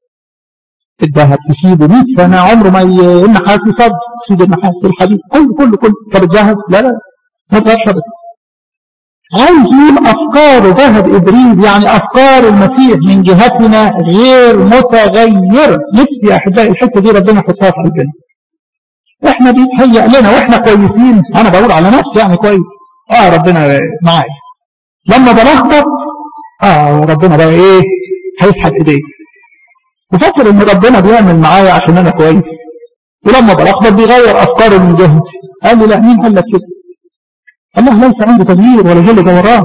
الذهب تسيبه 100 سنة عمره ما النحاس يصد تسيب النحاس الحديد كله كله كله طب الذهب لا لا ما تغيرش ابدا عايز يقول افكار ذهب ابريل يعني افكار المسيح من جهتنا غير متغيرة نفسي يا احبائي الحته دي ربنا يحطها في قلبنا احنا بيتهيأ لنا واحنا كويسين انا بقول على نفسي يعني كويس اه ربنا معايا لما بلخبط اه ربنا بقى ايه هيسحب ايديه وفكر ان ربنا بيعمل معايا عشان انا كويس ولما بلخبط بيغير افكاره من جهتي قال لي لا مين قال لك كده الله ليس عنده تغيير ولا جل دوران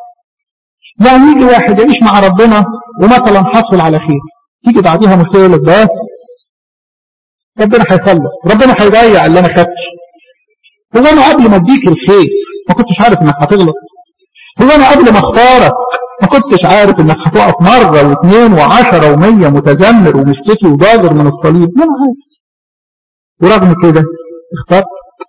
يعني يجي واحد يعيش مع ربنا ومثلا حصل على خير تيجي بعديها مشكله يقول لك بس ربنا هيخلص ربنا هيضيع اللي انا خدته هو انا قبل ما اديك الخير ما كنتش عارف انك هتغلط هو انا قبل ما اختارك ما كنتش عارف انك هتقف مرة واثنين وعشرة ومية متذمر ومشتكي وضاجر من الصليب ما انا عارف ورغم كده اخترت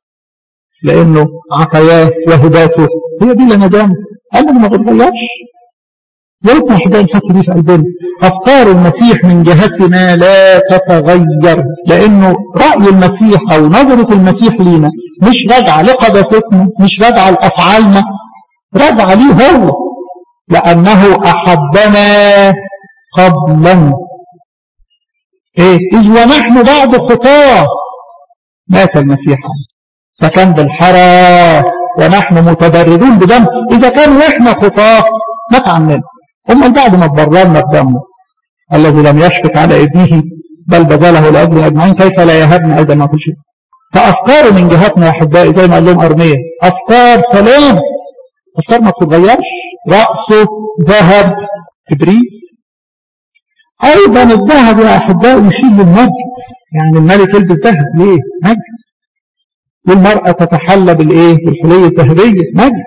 لانه عطاياه وهباته هي دي اللي ندامه قال ما بتغيرش يا ريت احبائي الفتره دي في قلبنا افكار المسيح من جهتنا لا تتغير لانه راي المسيح او نظره المسيح لينا مش راجعه لقداستنا مش راجعه لافعالنا راجعه ليه هو لأنه أحبنا قبلا إيه إذ ونحن بعد خطاه مات المسيح فكان بالحرى ونحن متبردون بدم إذا كان إحنا خطاه مات عننا هم بعد ما تبررنا بدمه الذي لم يشفق على ابنه بل بذله لأجل أجمعين كيف لا يهبنا أيضا ما كل شيء فأفكاره من جهتنا يا أحبائي زي ما قال لهم أرمية أفكار سلام أفكار ما تتغيرش رأسه ذهب إبريل أيضا الذهب يا أحبائي يشيل المجد يعني الملك يلبس ذهب ليه؟ مجد والمرأة تتحلى بالإيه؟ بالحلية الذهبية مجد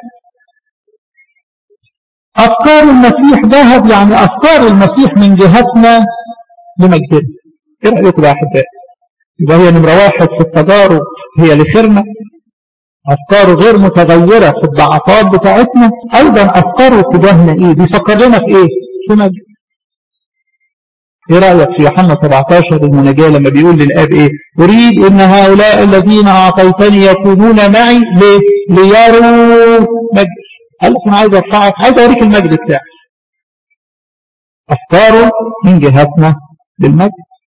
أفكار المسيح ذهب يعني أفكار المسيح من جهتنا لمجدنا إيه رأيكم يا أحبائي؟ يبقى هي نمرة واحد في التجارب هي لخيرنا أفكاره غير متغيرة في الضعفات بتاعتنا أيضا أفكاره تجاهنا إيه بيفكر لنا في إيه في مجد ايه رأيك في يوحنا 17 المناجاة لما بيقول للآب ايه أريد ان هؤلاء الذين أعطيتني يكونون معي ليه ليروا مجد قال لك انا عايز ارفعك عايز اوريك المجد بتاعك افكاره من جهتنا للمجد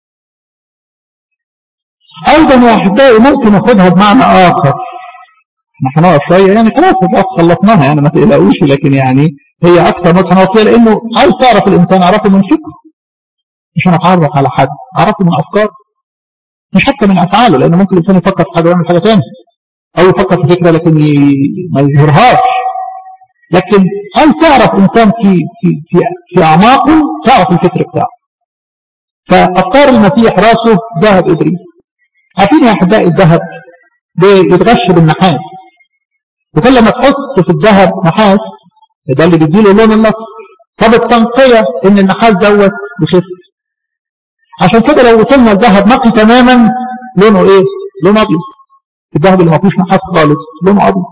ايضا يا احبائي ممكن ناخدها بمعنى اخر احنا هنقف شويه يعني خلاص بقى خلصناها يعني ما تقلقوش لكن يعني هي اكثر ما هنقف فيها لانه عايز تعرف الانسان اعرفه من فكره مش انا اتعرف على حد اعرفه من افكار مش حتى من افعاله لان ممكن الانسان يفكر في حاجه ويعمل حاجه ثانيه او يفكر في فكره لكن ما يظهرهاش لكن هل تعرف انسان في في في, في اعماقه تعرف الفكر بتاعه فافكار المسيح راسه ذهب ابريل عارفين يا احبائي الذهب بيتغش بالنحاس وكل ما تحط في الذهب نحاس ده اللي بيديله اللون الاصفر طب التنقيه ان النحاس دوت يخف عشان كده لو وصلنا الذهب نقي تماما لونه ايه لونه ابيض الذهب اللي ما فيهوش نحاس خالص لونه ابيض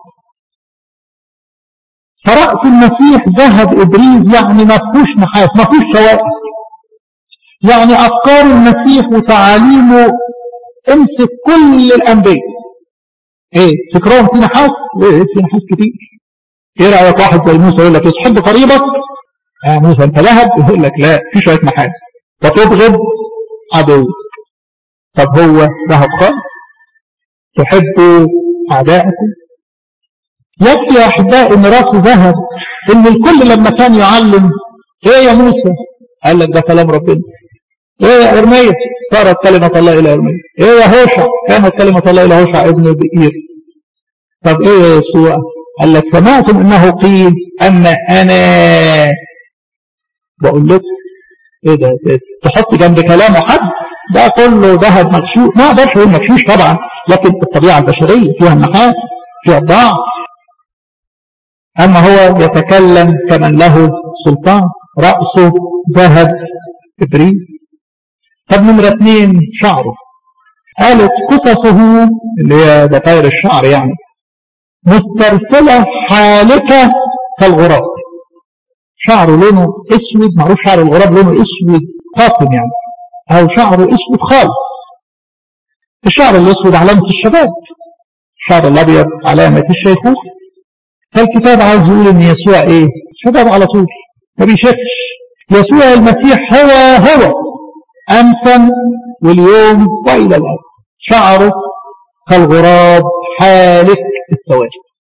فرأس المسيح ذهب إبريز يعني ما فيهوش نحاس ما فيهوش شوائب يعني أفكار المسيح وتعاليمه امسك كل الأنبياء ايه فكرهم في نحاس ايه في نحاس كتير ايه رأيك واحد زي موسى يقول لك تحب قريبك اه موسى انت ذهب يقول لك لا في شوية نحاس وتبغض عدو طب هو ذهب خالص تحبوا أعدائكم يكفي يا أحباء إن راسه ذهب إن الكل لما كان يعلم إيه يا موسى قال لك ده كلام ربنا إيه يا أرمية صارت كلمة الله إلى أرمية إيه يا هوشع كانت كلمة الله إلى هوشع ابن بئير طب إيه يا يسوع قال لك سمعتم إنه قيل أما أنا بقول لكم ايه ده تحط جنب كلامه حد ده كله ذهب مغشوش ما اقدرش اقول مغشوش طبعا لكن الطبيعه البشريه فيها النحاس فيها الضعف اما هو يتكلم كمن له سلطان راسه ذهب ابريل طب نمره اثنين شعره قالت قصصه اللي هي دقائر الشعر يعني مسترسله حالكه كالغراب شعره لونه اسود معروف شعر الغراب لونه اسود قاتم يعني او شعره اسود خالص الشعر الاسود علامة الشباب الشعر الابيض علامة الشيخوخة فالكتاب عاوز يقول ان يسوع ايه شباب على طول ما بيشفش يسوع المسيح هو هو امسا واليوم والى الان شعره كالغراب حالك السواد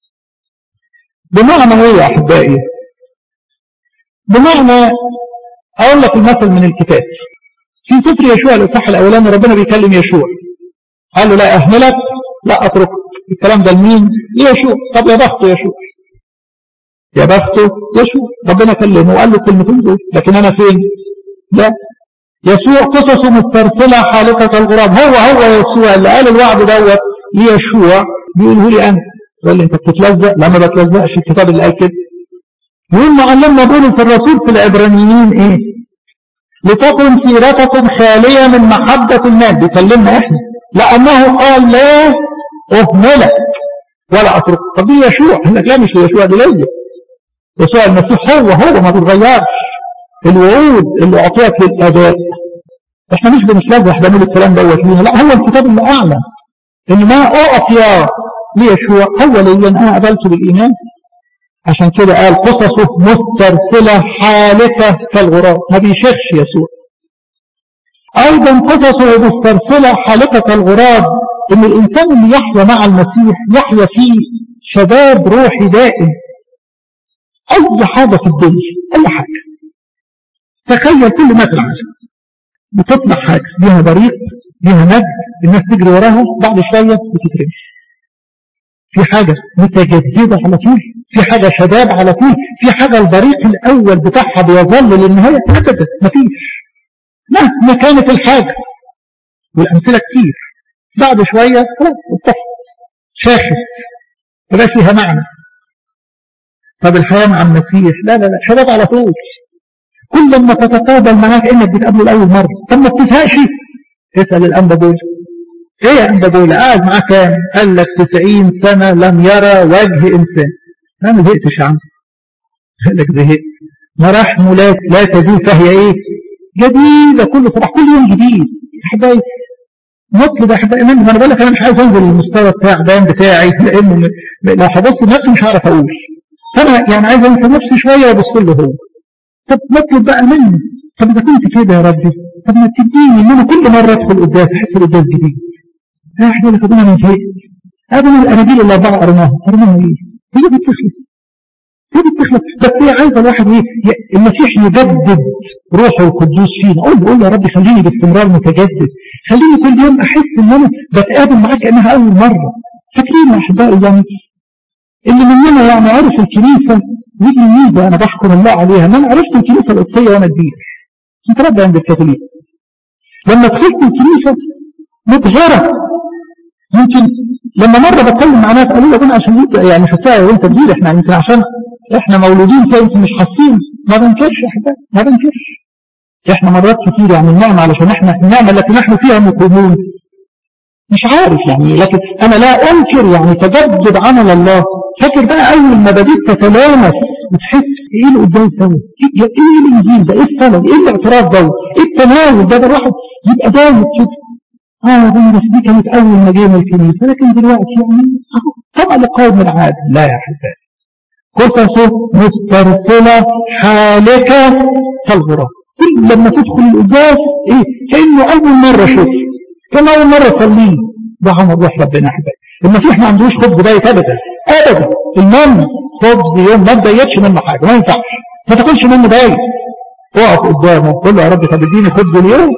بمعنى ايه يا احبائي بمعنى اقول لك المثل من الكتاب في سفر يشوع الاصحاح الاولاني ربنا بيكلم يشوع قال له لا اهملك لا اتركك الكلام ده لمين ليشوع طب يا بخته يشوع يا بخته يشوع ربنا كلمه وقال له الكلمتين دول لكن انا فين لا يسوع قصصه مسترسلة حالقة الغراب هو هو يسوع اللي قال الوعد دوت ليشوع بيقوله لي انا قال لي انت بتتلزق لا ما بتلزقش الكتاب اللي قال كده يقول معلمنا بولس الرسول في العبرانيين ايه لتكن سيرتكم خالية من محبة المال بيكلمنا احنا لأنه قال لا أهملك ولا أترك طب دي يشوع قال لك لا مش يشوع دي ليا يسوع المسيح هو هو ما بيتغيرش الوعود اللي أعطيت للأداء احنا مش بنتلزح بنقول الكلام دوت لينا لا هو الكتاب اللي أعلن إن ما أعطي ليشوع هو ليا أنا قبلته بالإيمان عشان كده قال قصصه مسترسلة حالكة كالغراب ما بيشيخش يسوع أيضا قصصه مسترسلة حالكة كالغراب إن الإنسان اللي يحيا مع المسيح يحيا في شباب روحي دائم أي حاجة في الدنيا أي حاجة تخيل كل ما في العالم بتطلع حاجة ليها بريق ليها مجد الناس تجري وراها بعد شوية بتترمي في حاجة متجددة على طول في حاجة شباب على طول في حاجة البريق الأول بتاعها بيظل للنهاية أبدا مفيش مهما كانت الحاجة والأمثلة كتير بعد شوية خلاص اتفق شاخص ولا فيها معنى طب الحياة مع المسيح لا لا لا شباب على طول كل لما تتقابل معاك انك بتقابله لأول مرة طب ما بتزهقش اسأل الأنبا بول ايه يا أنبا بول قاعد معاه كام قال لك 90 سنة لم يرى وجه إنسان ما ما زهقتش يا عم قال لك زهقت مراحم لا لا تزول فهي ايه جديدة كل صباح كل يوم جديد احبائي مطلب احبائي من انا بقول لك انا مش عايز انزل المستوى بتاع البيان بتاعي لانه لو هبص لنفسي مش هعرف اقول فانا يعني عايز انسى نفسي شويه وابص له هو طب نطلب بقى منه طب اذا كنت كده يا ربي طب ما تديني ان انا كل مره ادخل قداس احس القداس جديد يا احنا اللي خدونا من زهقت ابدا الاناجيل الاربعه قرناها قرناها ايه؟ هي بتخلص هي بتخلص بس هي عايزه الواحد ايه المسيح يجدد روحه القدوس فينا قول قول يا رب خليني باستمرار متجدد خليني كل يوم احس ان انا بتقابل معاك كانها اول مره فاكرين يا احبائي يعني اللي مننا يعني عرف الكنيسه ودي ميزه انا بحكم الله عليها ان انا عرفت الكنيسه القدسيه وانا كبير متربى عند الكاثوليك لما دخلت الكنيسه مبهره يمكن لما مرة بتكلم مع ناس قالوا لي انا عشان يعني حسها وانت كبير احنا يمكن عشان احنا مولودين فيها يمكن مش حاسين ما بنكرش يا احبائي ما بنكرش احنا مرات كتير يعني النعمة علشان احنا النعمة التي نحن فيها مقيمون مش عارف يعني لكن انا لا انكر يعني تجدد عمل الله فاكر بقى اول ما بديت تتلامس وتحس ايه اللي قدام سوا ايه ايه الانجيل ده ايه السند ايه الاعتراف ده ايه التناول ده ده الواحد يبقى دايم كده اه بس دي كانت اول ما جينا الكنيسه لكن دلوقتي يعني طبعا لقوم العاد لا يا حبايبي قصصه مسترسله حالكه كالغراب كل لما تدخل القداس ايه كانه اول مره شوف كان اول مره صليه ده عمل روح ربنا يا حبايبي المسيح ما عندوش خبز بايت ابدا ابدا المن خبز يوم ما تبيتش منه حاجه ما ينفعش ما تاكلش منه بايت اقف قدامه قول له يا رب طب اديني خبز اليوم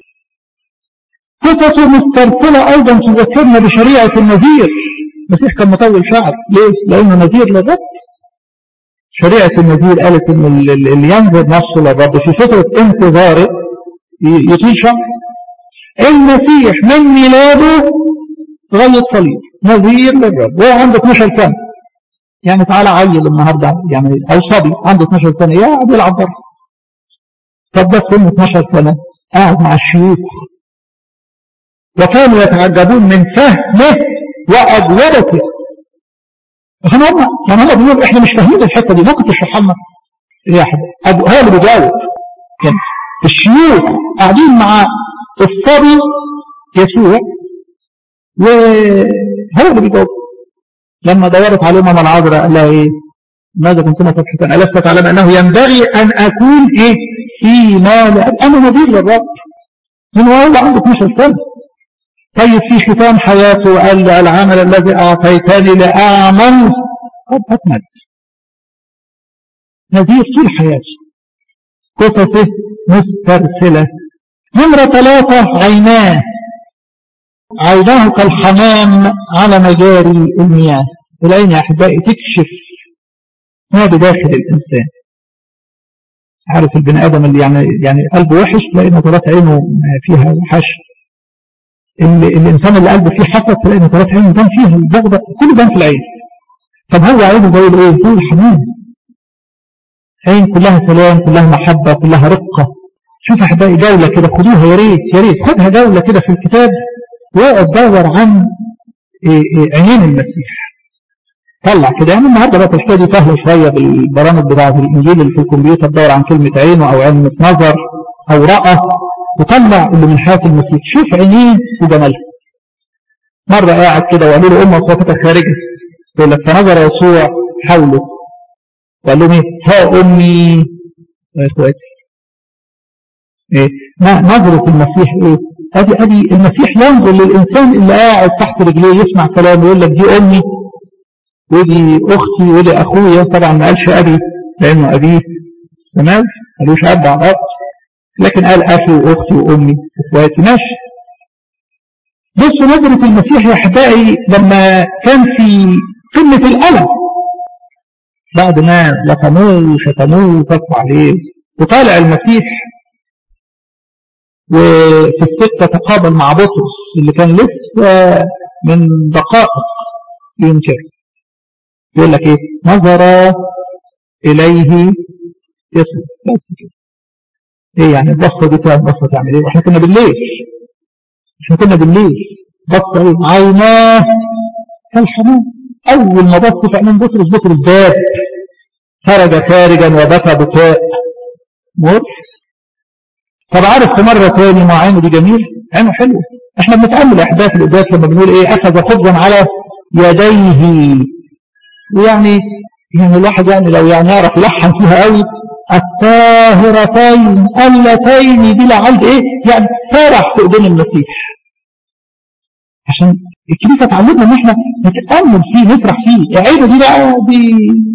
قصصه مسترسلة أيضا تذكرنا بشريعة النذير المسيح كان مطول شعر ليه؟ لأنه نذير للرب شريعة النذير قالت إن اللي ينذر نفسه للرب في فترة انتظاره يطيل شعر المسيح من ميلاده غير صليب نذير للرب وهو عنده 12 سنة يعني تعالى عيل النهاردة يعني أو صبي عنده 12 سنة يقعد يلعب بره طب ده سنه 12 سنة قاعد مع الشيوخ وكانوا يتعجبون من فهمه وأجوبته عشان هم يعني هم بيقولوا احنا مش فاهمين الحته دي ممكن تشرحها لنا يا حبيبي هو اللي بيجاوب يعني الشيوخ قاعدين مع الصبي يسوع وهو اللي بيجاوب لما دورت عليه ماما العذراء قال لها ايه ماذا كنتم تبحثون ألست تعلم أنه ينبغي أن أكون إيه في مال أنا نذير للرب من هو عنده 12 سنة طيب في ختام حياته قال له العمل الذي أعطيتني لأعمل قد أكمل نذير طول حياته قصصه مسترسلة نمرة ثلاثة عيناه عيناه كالحمام على مجاري المياه العين يا أحبائي تكشف ما بداخل الإنسان عارف البني آدم اللي يعني يعني قلبه وحش تلاقي نظرات عينه فيها وحش الإنسان اللي قلبه فيه حسد تلاقي نظرات عينه بان فيها البغضة كله بان في العين طب هو عينه زي الايه زي الحمام عين كلها سلام كلها محبة كلها رقة شوف احبائي جولة كده خدوها يا ريت يا ريت خدها جولة كده في الكتاب واقعد دور عن عينين المسيح طلع كده يعني النهارده بقى الحكايه دي سهله شويه بالبرامج بتاعه الانجيل اللي في الكمبيوتر دور عن كلمه عينه او علمه نظر او راى وطلع اللي من حياه المسيح شوف عينيه وجمالها مره قاعد كده وقالوا له امك وقتها خارجه يقول لك فنظر يسوع حوله وقال لهم ايه ها امي يا اخواتي ايه نظرة المسيح ايه ادي ادي المسيح ينظر للانسان اللي قاعد تحت رجليه يسمع كلام ويقول لك دي امي ودي اختي ودي اخويا طبعا ما قالش ابي لانه ابيه تمام ملوش اب على لكن قال اخي واختي وامي واخواتي ماشي بصوا نظرة المسيح يا احبائي لما كان في قمة الألم بعد ما لطموه وشتموه وفتحوا عليه وطالع المسيح وفي السكة تقابل مع بطرس اللي كان لسه من دقائق ينكر يقول لك ايه نظر اليه يسوع بس كده ايه يعني البصه دي كانت بصه تعمل ايه واحنا كنا بالليل احنا كنا بالليل بصه ايه عيناه كالحمام اول ما بص في عينين بطرس بطرس باب خرج خارجا وبكى بكاء مر طب عارف في مرة تاني مع عينه دي جميل عينه حلوة احنا بنتأمل احداث القداس لما بنقول ايه اخذ خبزا على يديه ويعني يعني الواحد يعني لو يعني يعرف يلحن فيها قوي الطاهرتين اللتين بلا عيب ايه يعني فرح في ايدين المسيح عشان الكنيسه تعلمنا ان احنا نتامل فيه نفرح فيه عينه دي بقى دي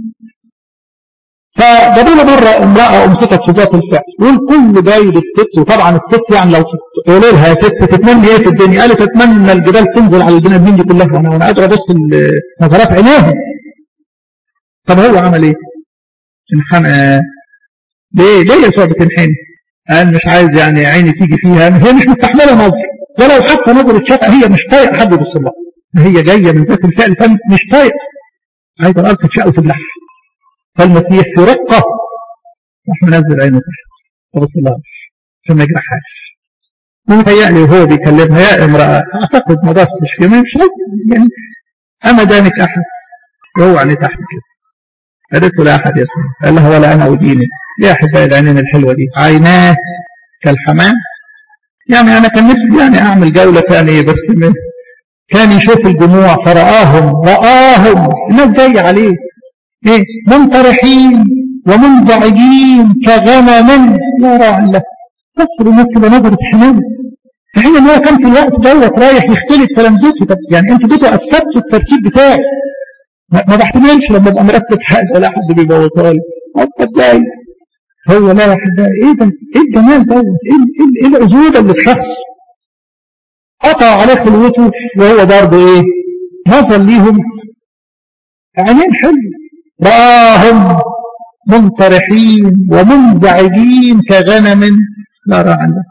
فجابوا له مره امراه امسكت في ذات الفعل والكل جاي للست وطبعا الست يعني لو تقولوا لها يا ست تتمنى ايه في الدنيا قالت اتمنى الجبال تنزل على البني ادمين دي كلها وانا وانا قادر ابص نظرات عينيهم طب هو عمل ايه؟ انحنى ليه ليه يسوع بتنحني؟ قال مش عايز يعني عيني تيجي فيها هي مش مستحمله نظر ولو حتى نظرة شفقة هي مش طايقه حد يبص لها هي جايه من ذات الفعل فمش طايقه عايزه الارض تتشقى في اللحم فالمسيح في رقة راح منزل عينه تحت ما بصلهاش عشان ما يجرحهاش ومتهيألي وهو بيكلمها يا امرأة أعتقد ما بصش فيها مش يعني أما دانك أحد وهو عليه تحت كده قالت له لا أحد يسمع قال لها ولا أنا وديني يا أحبائي العينين الحلوة دي عيناه كالحمام يعني أنا كان نفسي يعني أعمل جولة ثانية بس من كان يشوف الجموع فرآهم رآهم الناس جاية عليه ايه منطرحين ومنزعجين كغنم لا راعي له تصل الناس كده نظرة حنان في حين ان هو كان في الوقت دوت رايح يختلف تلامذته طب يعني انتوا جيتوا اثبتوا الترتيب بتاعي ما بحتملش لما ابقى مرتب حاجه ولا حد بيبوظها لي ازاي هو لا يا حبايبي ايه ده ايه الجمال دوت ايه ايه العزوبه اللي في شخص قطع عليه خلوته وهو برضه ايه نظر ليهم عينين حلوه راهم منطرحين ومنزعجين كغنم لا راعى له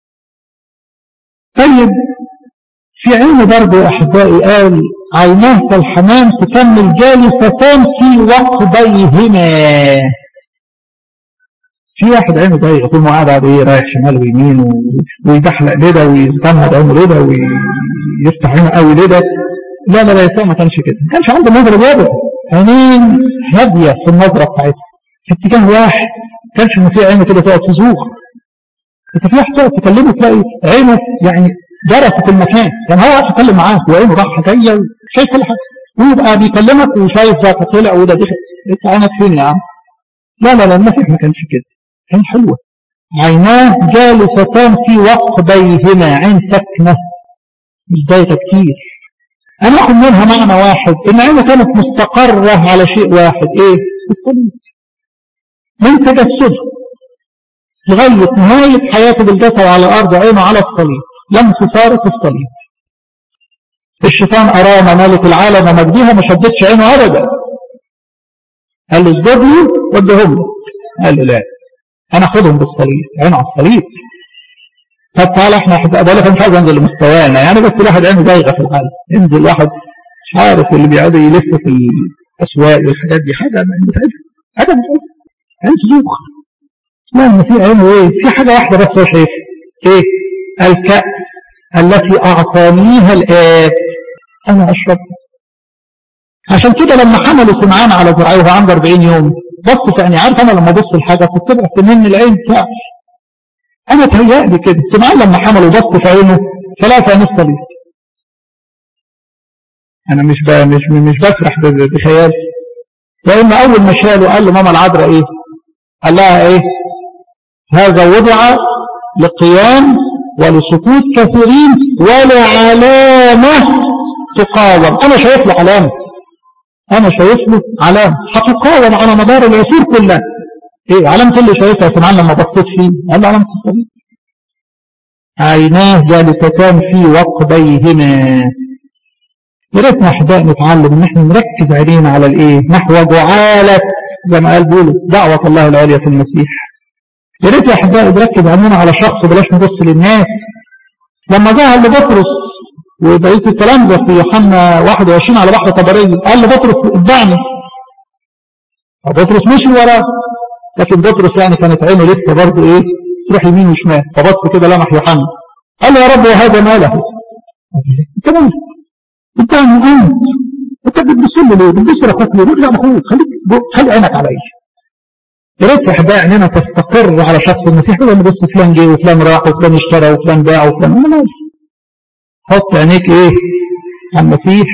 طيب في عينه برضه يا احبائي قال عيناه كالحمام تكمل جالستان في وقبيهما في واحد عينه ضيق يكون قاعد على ايه رايح شمال ويمين ويدحلق لده ويغمض عينه لده ويفتح عينه قوي لده لا لا لا يسوع ما كانش كده ما كانش عنده نظره جابر عينين هاديه في النظره بتاعتها في اتجاه واحد ما كانش المسيح عينه كده تقعد تزوغ انت في واحد تقعد تكلمه تلاقي عينه يعني درست المكان يعني هو قاعد يتكلم معاك وعينه رايحه جايه وشايف كل حاجه ويبقى بيكلمك وشايف ده طلع وده دخل انت عينك فين يا عم لا لا لا المسيح ما كانش كده عين حلوه عيناه جالستان في وقبيهما عين سكنه مش ضايقه كتير انا اخذ منها معنى واحد ان عينه كانت مستقرة على شيء واحد ايه الصليب من تجسده لغاية نهاية حياته بالجسد على الارض عينه على الصليب لم تفارق الصليب الشيطان ارام ملك العالم ومجدها ما شدتش عينه ابدا قال له اسجد لي ودهم له قال له لا انا اخدهم بالصليب عينه على الصليب طب تعالى احنا بقول لك مش عايز انزل لمستوانا يعني بس الواحد عينه ضايقه في الحال ينزل واحد مش عارف اللي بيقعد يلف في الاسواق والحاجات دي حاجه متعبه حاجه متعبه عين سلوك لا المسيح عينه ايه في حاجه واحده بس هو شايفها ايه الكأس التي اعطانيها الاب انا اشربها عشان كده لما حملوا سمعان على ذراعيه وهو عنده 40 يوم بص يعني عارف انا لما ابص الحاجه كنت تبقى تنين العين بتاعي انا تهيألي كده سمعان لما حملوا بص في عينه ثلاثة نص صليب انا مش ب... مش مش بسرح بخيالي لأن أول ما شاله قال له ماما العذراء إيه قال لها إيه هذا وضع لقيام ولسقوط كثيرين ولعلامة تقاوم أنا شايف له علامة أنا شايف له علامة هتقاوم على مدار العصور كلها إيه علامة اللي شايفها يا سمعان لما بصيت فيه قال له علامة الصليب عيناه جالستان في وقبيهما يا ريتنا احباء نتعلم ان احنا نركز عينينا على الايه نحو جعالة زي ما قال بولس دعوة الله العليا في المسيح يا ريت يا احباء نركز عينينا على شخص بلاش نبص للناس لما ظهر لبطرس وبقيت الكلام ده في يوحنا 21 على بحر طبريه قال لبطرس اتبعني بطرس مشي وراه لكن بطرس يعني كانت عينه لسه برضه ايه تروح يمين وشمال فبص كده لمح يوحنا قال له يا رب وهذا ما له انت مالك انت انت انت بتبص له ليه بتبص لاخوك ليه ارجع لاخوك خليك خلي عينك عليا يا ريت يا احبائي عيننا تستقر على شخص المسيح بدل ما بص فلان جه وفلان راح وفلان اشترى وفلان باع وفلان مالهاش حط عينيك ايه على المسيح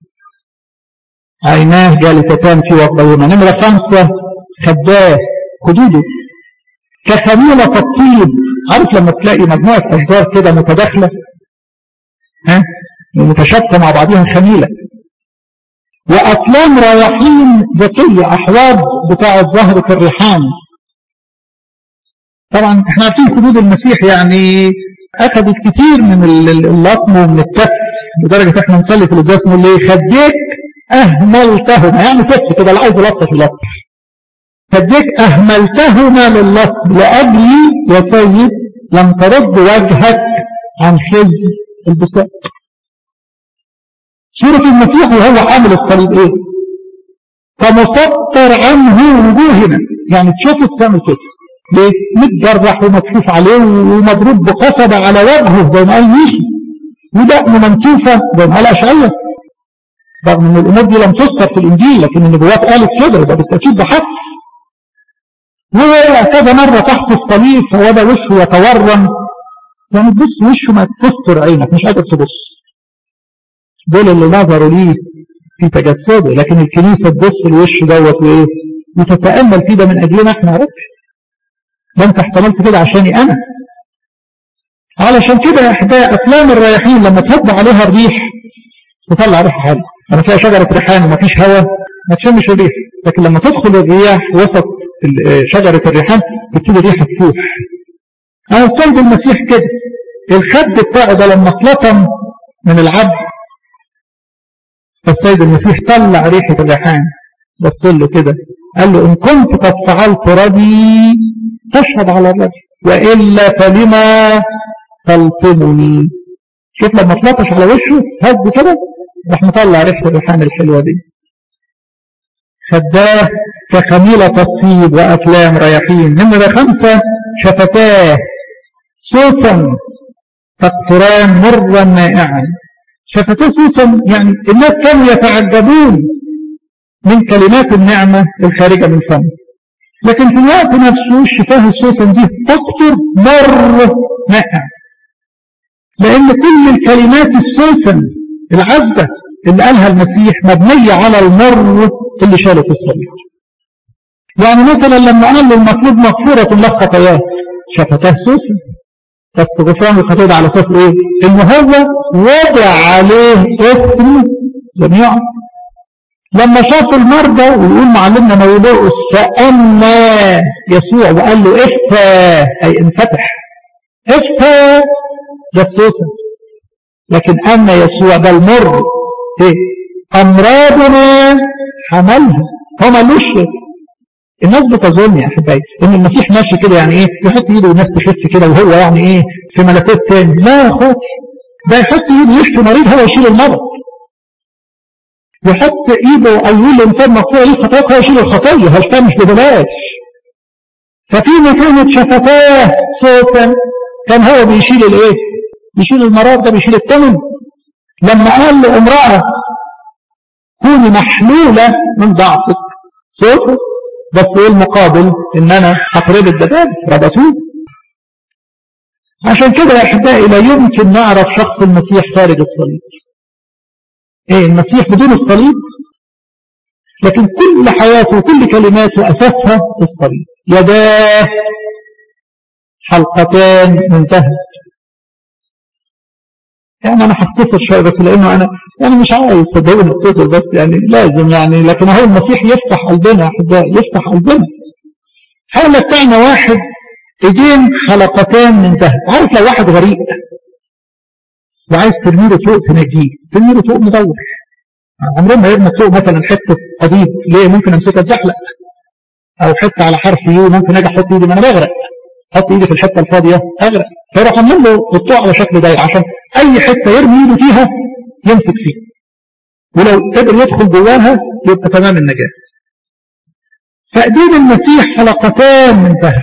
عيناه جالستان في وقتهما نمرة خمسة خداه خدوده كخميلة الطيب عارف لما تلاقي مجموعة أشجار كده متداخلة ها متشابكة مع بعضها خميلة وأطلام رياحين ذكية أحواض بتاعة زهرة الريحان طبعا احنا عارفين خدود المسيح يعني أخذت كتير من اللطم ومن الكف لدرجة احنا نصلي في القداس نقول ايه خديك أهملتهما يعني كف كده لا عايز يلطش يلطش خديك أهملتهما للطم لأجلي يا سيد لم ترد وجهك عن خزي البساط سورة المسيح وهو حامل الصليب ايه فمسطر عنه وجوهنا يعني تشوفه تعمل كده ليه متجرح ومكشوف عليه ومضروب بقصبة على وجهه زي ما قال ميشي ودقنه منتوفة زي ما قال أشعية رغم ان الامور دي لم تذكر في الانجيل لكن النبوات قالت كده يبقى بالتاكيد ده حق وكذا مرة تحت الصليب فهو ده وشه يتورم يعني تبص وشه ما تستر عينك مش قادر تبص دول اللي نظروا ليه في تجسده لكن الكنيسة تبص الوش دوت وايه وتتأمل فيه ده من أجلنا احنا عرفش ده انت احتملت كده عشاني انا علشان كده يا احباء افلام الرياحين لما تهب عليها الريح تطلع ريحه حلوه انا فيها شجره ريحان ومفيش هواء ما تشمش الريح لكن لما تدخل الرياح وسط شجره الريحان بتبتدي الريحه تفوح انا الصلب المسيح كده الخد بتاعه ده لما اتلطم من العبد فالسيد المسيح طلع ريحه الريحان بص له كده قال له ان كنت قد فعلت ردي تشهد على الرجل وإلا فلما تلطمني شوف لما تلطش على وشه هز كده راح مطلع ريحة الريحان الحلوة دي خداه كخميلة الطيب وأفلام رياحين نمرة خمسة شفتاه صوتا تقطران مرا مائعا شفتاه صوتا يعني الناس كانوا يتعجبون من كلمات النعمة الخارجة من فمه لكن في الوقت نفسه الشفاه السوسن دي تقطر مر مائع لأن كل الكلمات السوسن العذبة اللي قالها المسيح مبنية على المر اللي شاله في الصليب يعني مثلا لما قال له المطلوب مغفورة لك خطاياه شفتاه سوسن بس غفران الخطايا على اساس ايه؟ ان هو وضع عليه اسم جميعا لما شاف المرضى ويقول معلمنا مولوس فأما يسوع وقال له افتى أي انفتح افتى جسوسا لكن أما يسوع ده المر ايه أمراضنا حملها هو مالوش الناس بتظن يا احبائي ان المسيح ماشي كده يعني ايه يحط ايده والناس تخف كده وهو يعني ايه في ملكوت تاني لا يا اخواتي ده يحط ايده يشفي مريض هو يشيل المرض يحط ايده او يقول لانسان مقطوع ليه خطايا هو يشيل الخطايا هشتها مش ببلاش ففي مكانة شفتاه صوتا كان هو بيشيل الايه بيشيل المرار ده بيشيل الثمن لما قال لامرأة كوني محلولة من ضعفك صوته بس ايه المقابل ان انا هقرب الدباب ربطوه عشان كده يا احبائي لا يمكن نعرف شخص المسيح خارج الصليب ايه المسيح بدون الصليب لكن كل حياته وكل كلماته أساسها الصليب يداه حلقتان من ذهب يعني أنا هختصر شوية بس لأنه أنا يعني مش عايز صدقوني اختصر بس يعني لازم يعني لكن هو المسيح يفتح قلبنا أحبائي يفتح قلبنا حاول بتاعنا واحد ايدين حلقتان من ذهب عارف لو واحد غريق وعايز ترميله فوق تنجيه ترميله فوق مدور عمرهم ما يرمي فوق مثلا حته حديد ليه ممكن امسكها اتزحلق او حته على حرف يو ممكن اجي احط ايدي ما انا بغرق احط ايدي في الحته الفاضيه اغرق فيروح عامل له الطوع على شكل ضيق عشان اي حته يرمي ايده فيها يمسك فيه ولو قدر يدخل جواها يبقى تمام النجاه فايدين المسيح حلقتان من ذهب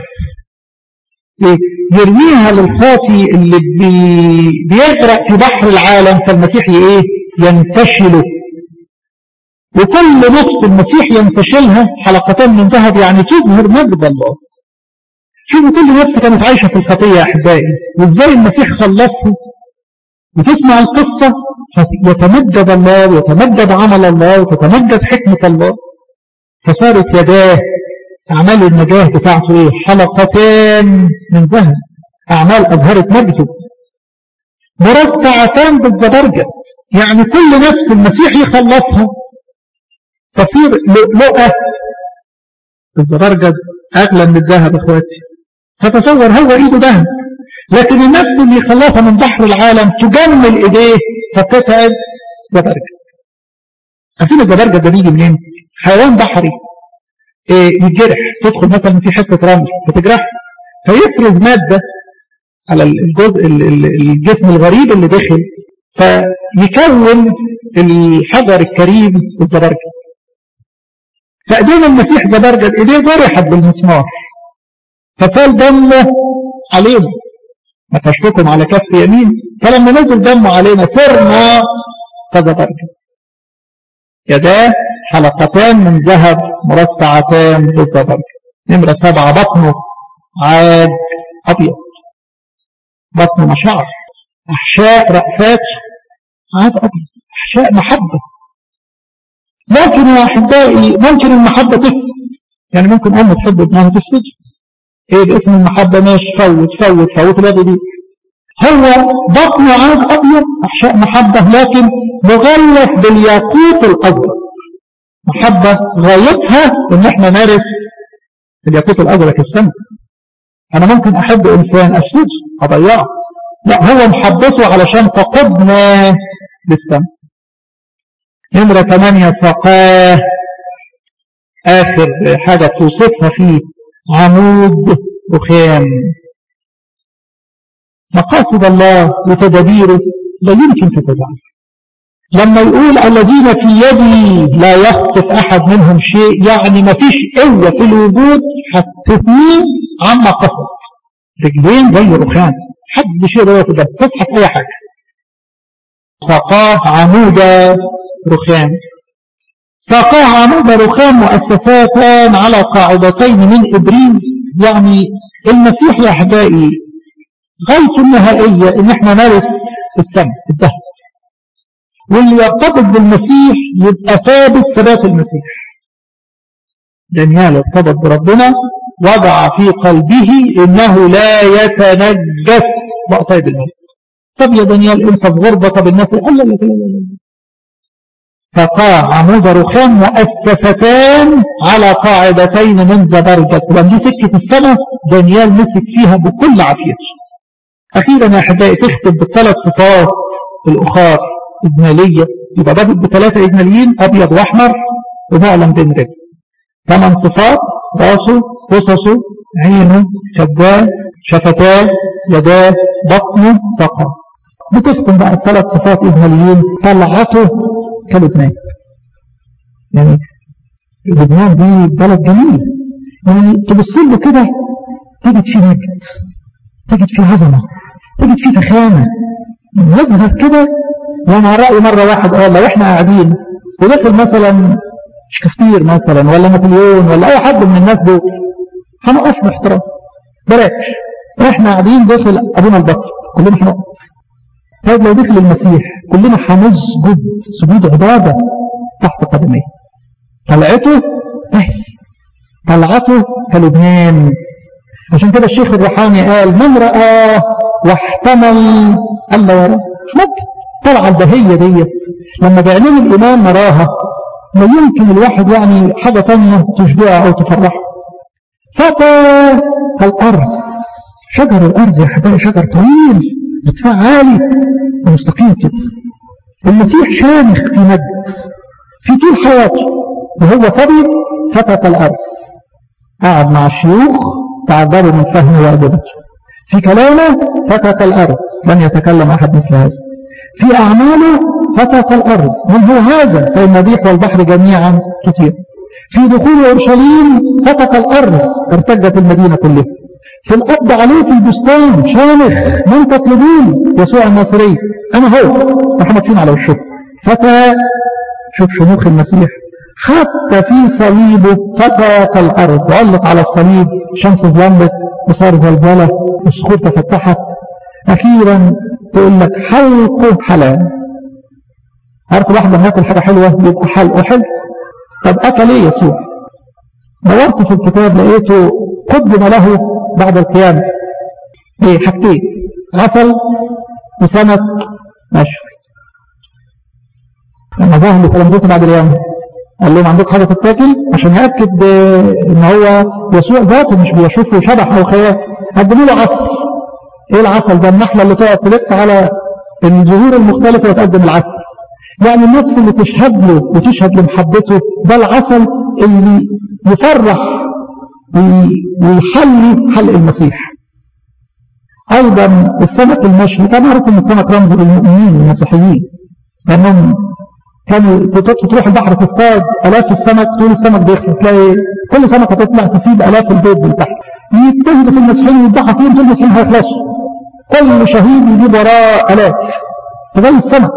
يرميها للخاطي اللي بي بيغرق في بحر العالم فالمسيح ايه ينتشله وكل نص المسيح ينتشلها حلقتين من ذهب يعني تظهر مجد الله شوفوا كل نفس كانت عايشة في الخطية يا أحبائي وإزاي المسيح خلصها وتسمع القصة يتمجد الله ويتمجد عمل الله وتتمجد حكمة الله فصارت يداه أعمال النجاة بتاعته إيه حلقتان من ذهب أعمال أظهرت مجده مرتعتان بالزبرجة يعني كل نفس المسيح يخلصها تصير لؤلؤة الزبرجد أغلى من الذهب أخواتي فتصور هو إيده ذهب لكن النفس اللي يخلصها من بحر العالم تجمل إيديه فتتعب زبرجد عارفين الزبرجد ده بيجي منين؟ حيوان بحري إيه يتجرح تدخل مثلا في حته رمل فتجرح فيفرز ماده على الجزء الجسم الغريب اللي دخل فيكون الحجر الكريم الزبرجد فايدينا المسيح زبرجد ايديه جرحت بالمسمار فقال دمه علينا ما تشككم على كف يمين فلما نزل دمه علينا صرنا كزبرجد يداه حلقتان من ذهب مرصعتان بالزبرجد نمرة سبعة بطنه عاد أبيض بطنه مشاعر أحشاء رأفات عاد أبيض أحشاء محبة لكن يا أحبائي ممكن المحبة تفسد يعني ممكن أم تحب ابنها تفسد إيه باسم المحبة ماشي فوت فوت فوت الواد دي هو بطنه عاد أبيض أحشاء محبة لكن مغلف بالياقوت الأزرق محبة غايتها ان احنا نرث الياقوت الازرق في السماء انا ممكن احب انسان اسود اضيعه لا هو محبته علشان تقودنا للسماء نمرة ثمانية فقاه آخر حاجة توصفها فيه عمود رخام مقاصد الله وتدابيره لا يمكن تتجعل لما يقول الذين في يدي لا يخطف أحد منهم شيء يعني ما فيش قوة في الوجود هتثنيه عما قصد رجلين زي رخام حد شيء ده ده تسحب أي حاجة ساقاه عمود رخام ساقاه عمود رخام مؤسساتان على قاعدتين من إبريل يعني المسيح يا أحبائي غايته النهائية إن احنا نرث السماء الذهب واللي يرتبط بالمسيح يبقى ثابت ثبات المسيح دانيال ارتبط بربنا وضع في قلبه انه لا يتنجس بقى طيب الموت طب يا دانيال انت في غربة طب الناس قال لا لا لا فقاع عمود رخام مؤسستان على قاعدتين من زبرجة ولما دي سكة السماء دانيال مسك فيها بكل عافيته أخيرا يا أحبائي تختم بالثلاث صفات الأخار إجمالية يبقى بادئ بثلاثة إجماليين أبيض وأحمر ومعلم بين رجل ثمان صفات راسه قصصه عينه شداه شفتاه يداه بطنه سقى بتسكن بقى الثلاث صفات إجماليين طلعته كلبنان يعني لبنان دي بلد جميل يعني تبص له كده تجد فيه مجد تجد فيه عظمة تجد فيه فخامة يظهر كده يعني على رأي مرة واحد قال لو احنا قاعدين ودخل مثلا شكسبير مثلا ولا نابليون ولا اي حد من الناس دول هنقف باحترام بلاش احنا قاعدين داخل ابونا البكر كلنا هنقف طيب لو دخل المسيح كلنا هنسجد سجود عبادة تحت قدميه طلعته بس طلعته كلبنان عشان كده الشيخ الروحاني قال من رآه واحتمل ألا يراه مش ممكن طلع البهية ديت لما بعينين الإمام نراها ما يمكن الواحد يعني حاجة تانية تشبعه أو تفرحه فتى الأرز شجر الأرز يا حبايبي شجر طويل ارتفاع عالي ومستقيم كده المسيح شامخ في مجد في طول حياته وهو صبي فتى الأرز قعد مع الشيوخ تعذروا من فهم واجبته في كلامه فتى الأرز لم يتكلم أحد مثل هذا في أعماله فتى الأرز من هو هذا فالمديح والبحر جميعا تطير في دخول أورشليم فتى الأرز ارتجت المدينة كلها في الأرض عليه في البستان شامخ من تطلبون يسوع الناصري أنا هو محمد فين على وشه فتى شوف شموخ المسيح حتى في صليبه فتى الأرض علق على الصليب شمس ظلمت وصار زلزلة والصخور تفتحت أخيرا تقول لك حلقه حلال عارف الواحد لما ياكل حاجة حلوة يبقى حلقه حلو طب أكل إيه يسوع دورت في الكتاب لقيته قدم له بعد القيامة ايه حاجتين عسل وسمك مشوي لما ظهر لتلامذته بعد اليوم قال لهم عندك حاجة تتاكل عشان يأكد ان هو يسوع ذاته مش بيشوفه شبح او خيال قدموا له عسل ايه العسل ده النحلة اللي تقعد تلف على الزهور المختلفة وتقدم العسل يعني النفس اللي تشهد له وتشهد لمحبته ده العسل اللي يفرح ويحلي حلق المسيح ايضا السمك المشوي كان عارف ان السمك رمز للمؤمنين المسيحيين لانهم كانوا تروح البحر تصطاد الاف السمك طول السمك بيخلص تلاقي كل سمكه تطلع تسيب الاف البيض من تحت يجتهدوا في المسيحيين يذبحوا فيهم دول المسيحيين هيخلصوا كل شهيد يجيب وراه الاف فزي السمك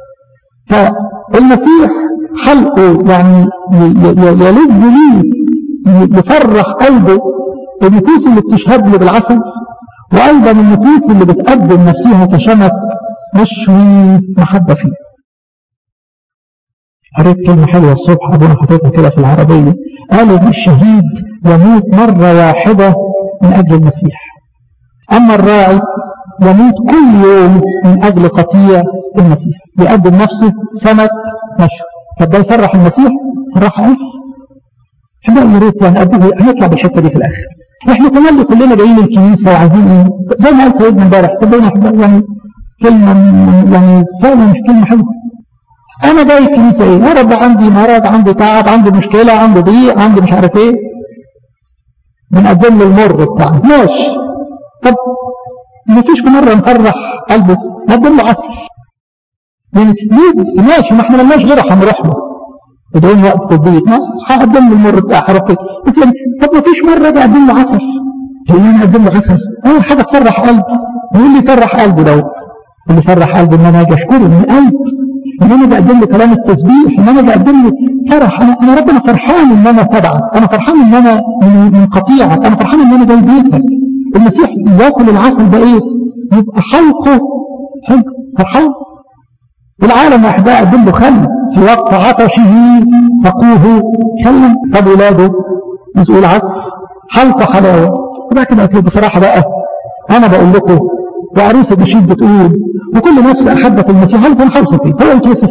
فالمسيح حلقه يعني يلذ ليه يفرح قلبه النفوس اللي بتشهد له بالعسل وايضا النفوس اللي بتقدم نفسها كشمك مشوي محبه فيه قريت كلمة حلوة الصبح أبونا حطيتها كده في العربية قالوا دي الشهيد يموت مرة واحدة من أجل المسيح أما الراعي يموت كل يوم من أجل قطيع المسيح يقدم نفسه سمك مشوي طب ده يفرح المسيح فرح ايه احنا يا ريت يعني قد هنطلع بالحته دي في الاخر احنا كمان كلنا جايين الكنيسه وعايزين ايه زي ما قال سيدنا امبارح صدقني يعني كلمه يعني فعلا مش كلمه حلوه انا جاي الكنيسه ايه يا رب عندي مرض عندي تعب عندي مشكله عندي ضيق عندي مش عارف ايه بنقدم له المر بتاعنا ماشي طب ما فيش مره نفرح قلبه نقدم له عسل يعني ليه ماشي ما احنا مالناش غيره هنروح له ادعوني وقت الضيق ما هقدم له المر بتاع حركتي بس يعني طب ما فيش مره اجي اقدم له عسل يقول لي انا اقدم له عسل اه حاجه تفرح قلبي يقول لي فرح قلبي دوت اللي فرح قلبي ان انا اجي اشكره من قلبي ان انا بقدم له كلام التسبيح ان انا بقدم له فرح انا انا ربنا فرحان ان انا تبعك انا فرحان ان انا من قطيعك انا فرحان ان انا جاي بيتك المسيح ياكل العسل ده ايه يبقى حلقه حلو فرحان العالم يا احبائي قدم له خل في وقت عطشه فقوه خلا طب ولاده مسؤول عسل حلقه حلاوه وبعد كده بصراحه بقى انا بقول لكم وعروسه بشيد بتقول وكل نفس احبت المسيح هل كان حوصه فيه هو يتوصف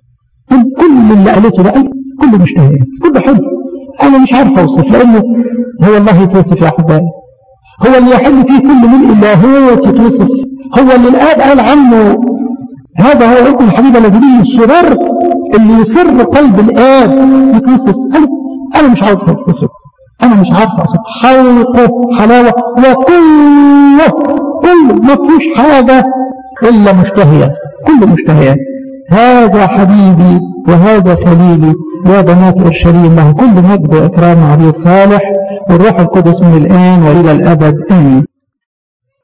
كل اللي قالته ده كله مشتهيات كله حلو انا مش عارف اوصف لانه هو الله يتوصف يا احبائي هو اللي يحل فيه كل من الله يتوصف هو اللي الاب قال عنه هذا هو ابن الحبيب الذي به السرور اللي يسر قلب الآب يتوصف أنا, أنا مش عارف أوصف أنا مش عارف أوصف حلقه حلاوة وكله كله ما فيش حاجة إلا مشتهية كل مشتهيات هذا حبيبي وهذا خليلي يا بنات أورشليم له كل مجد وإكرام عليه الصالح والروح القدس من الآن وإلى الأبد آمين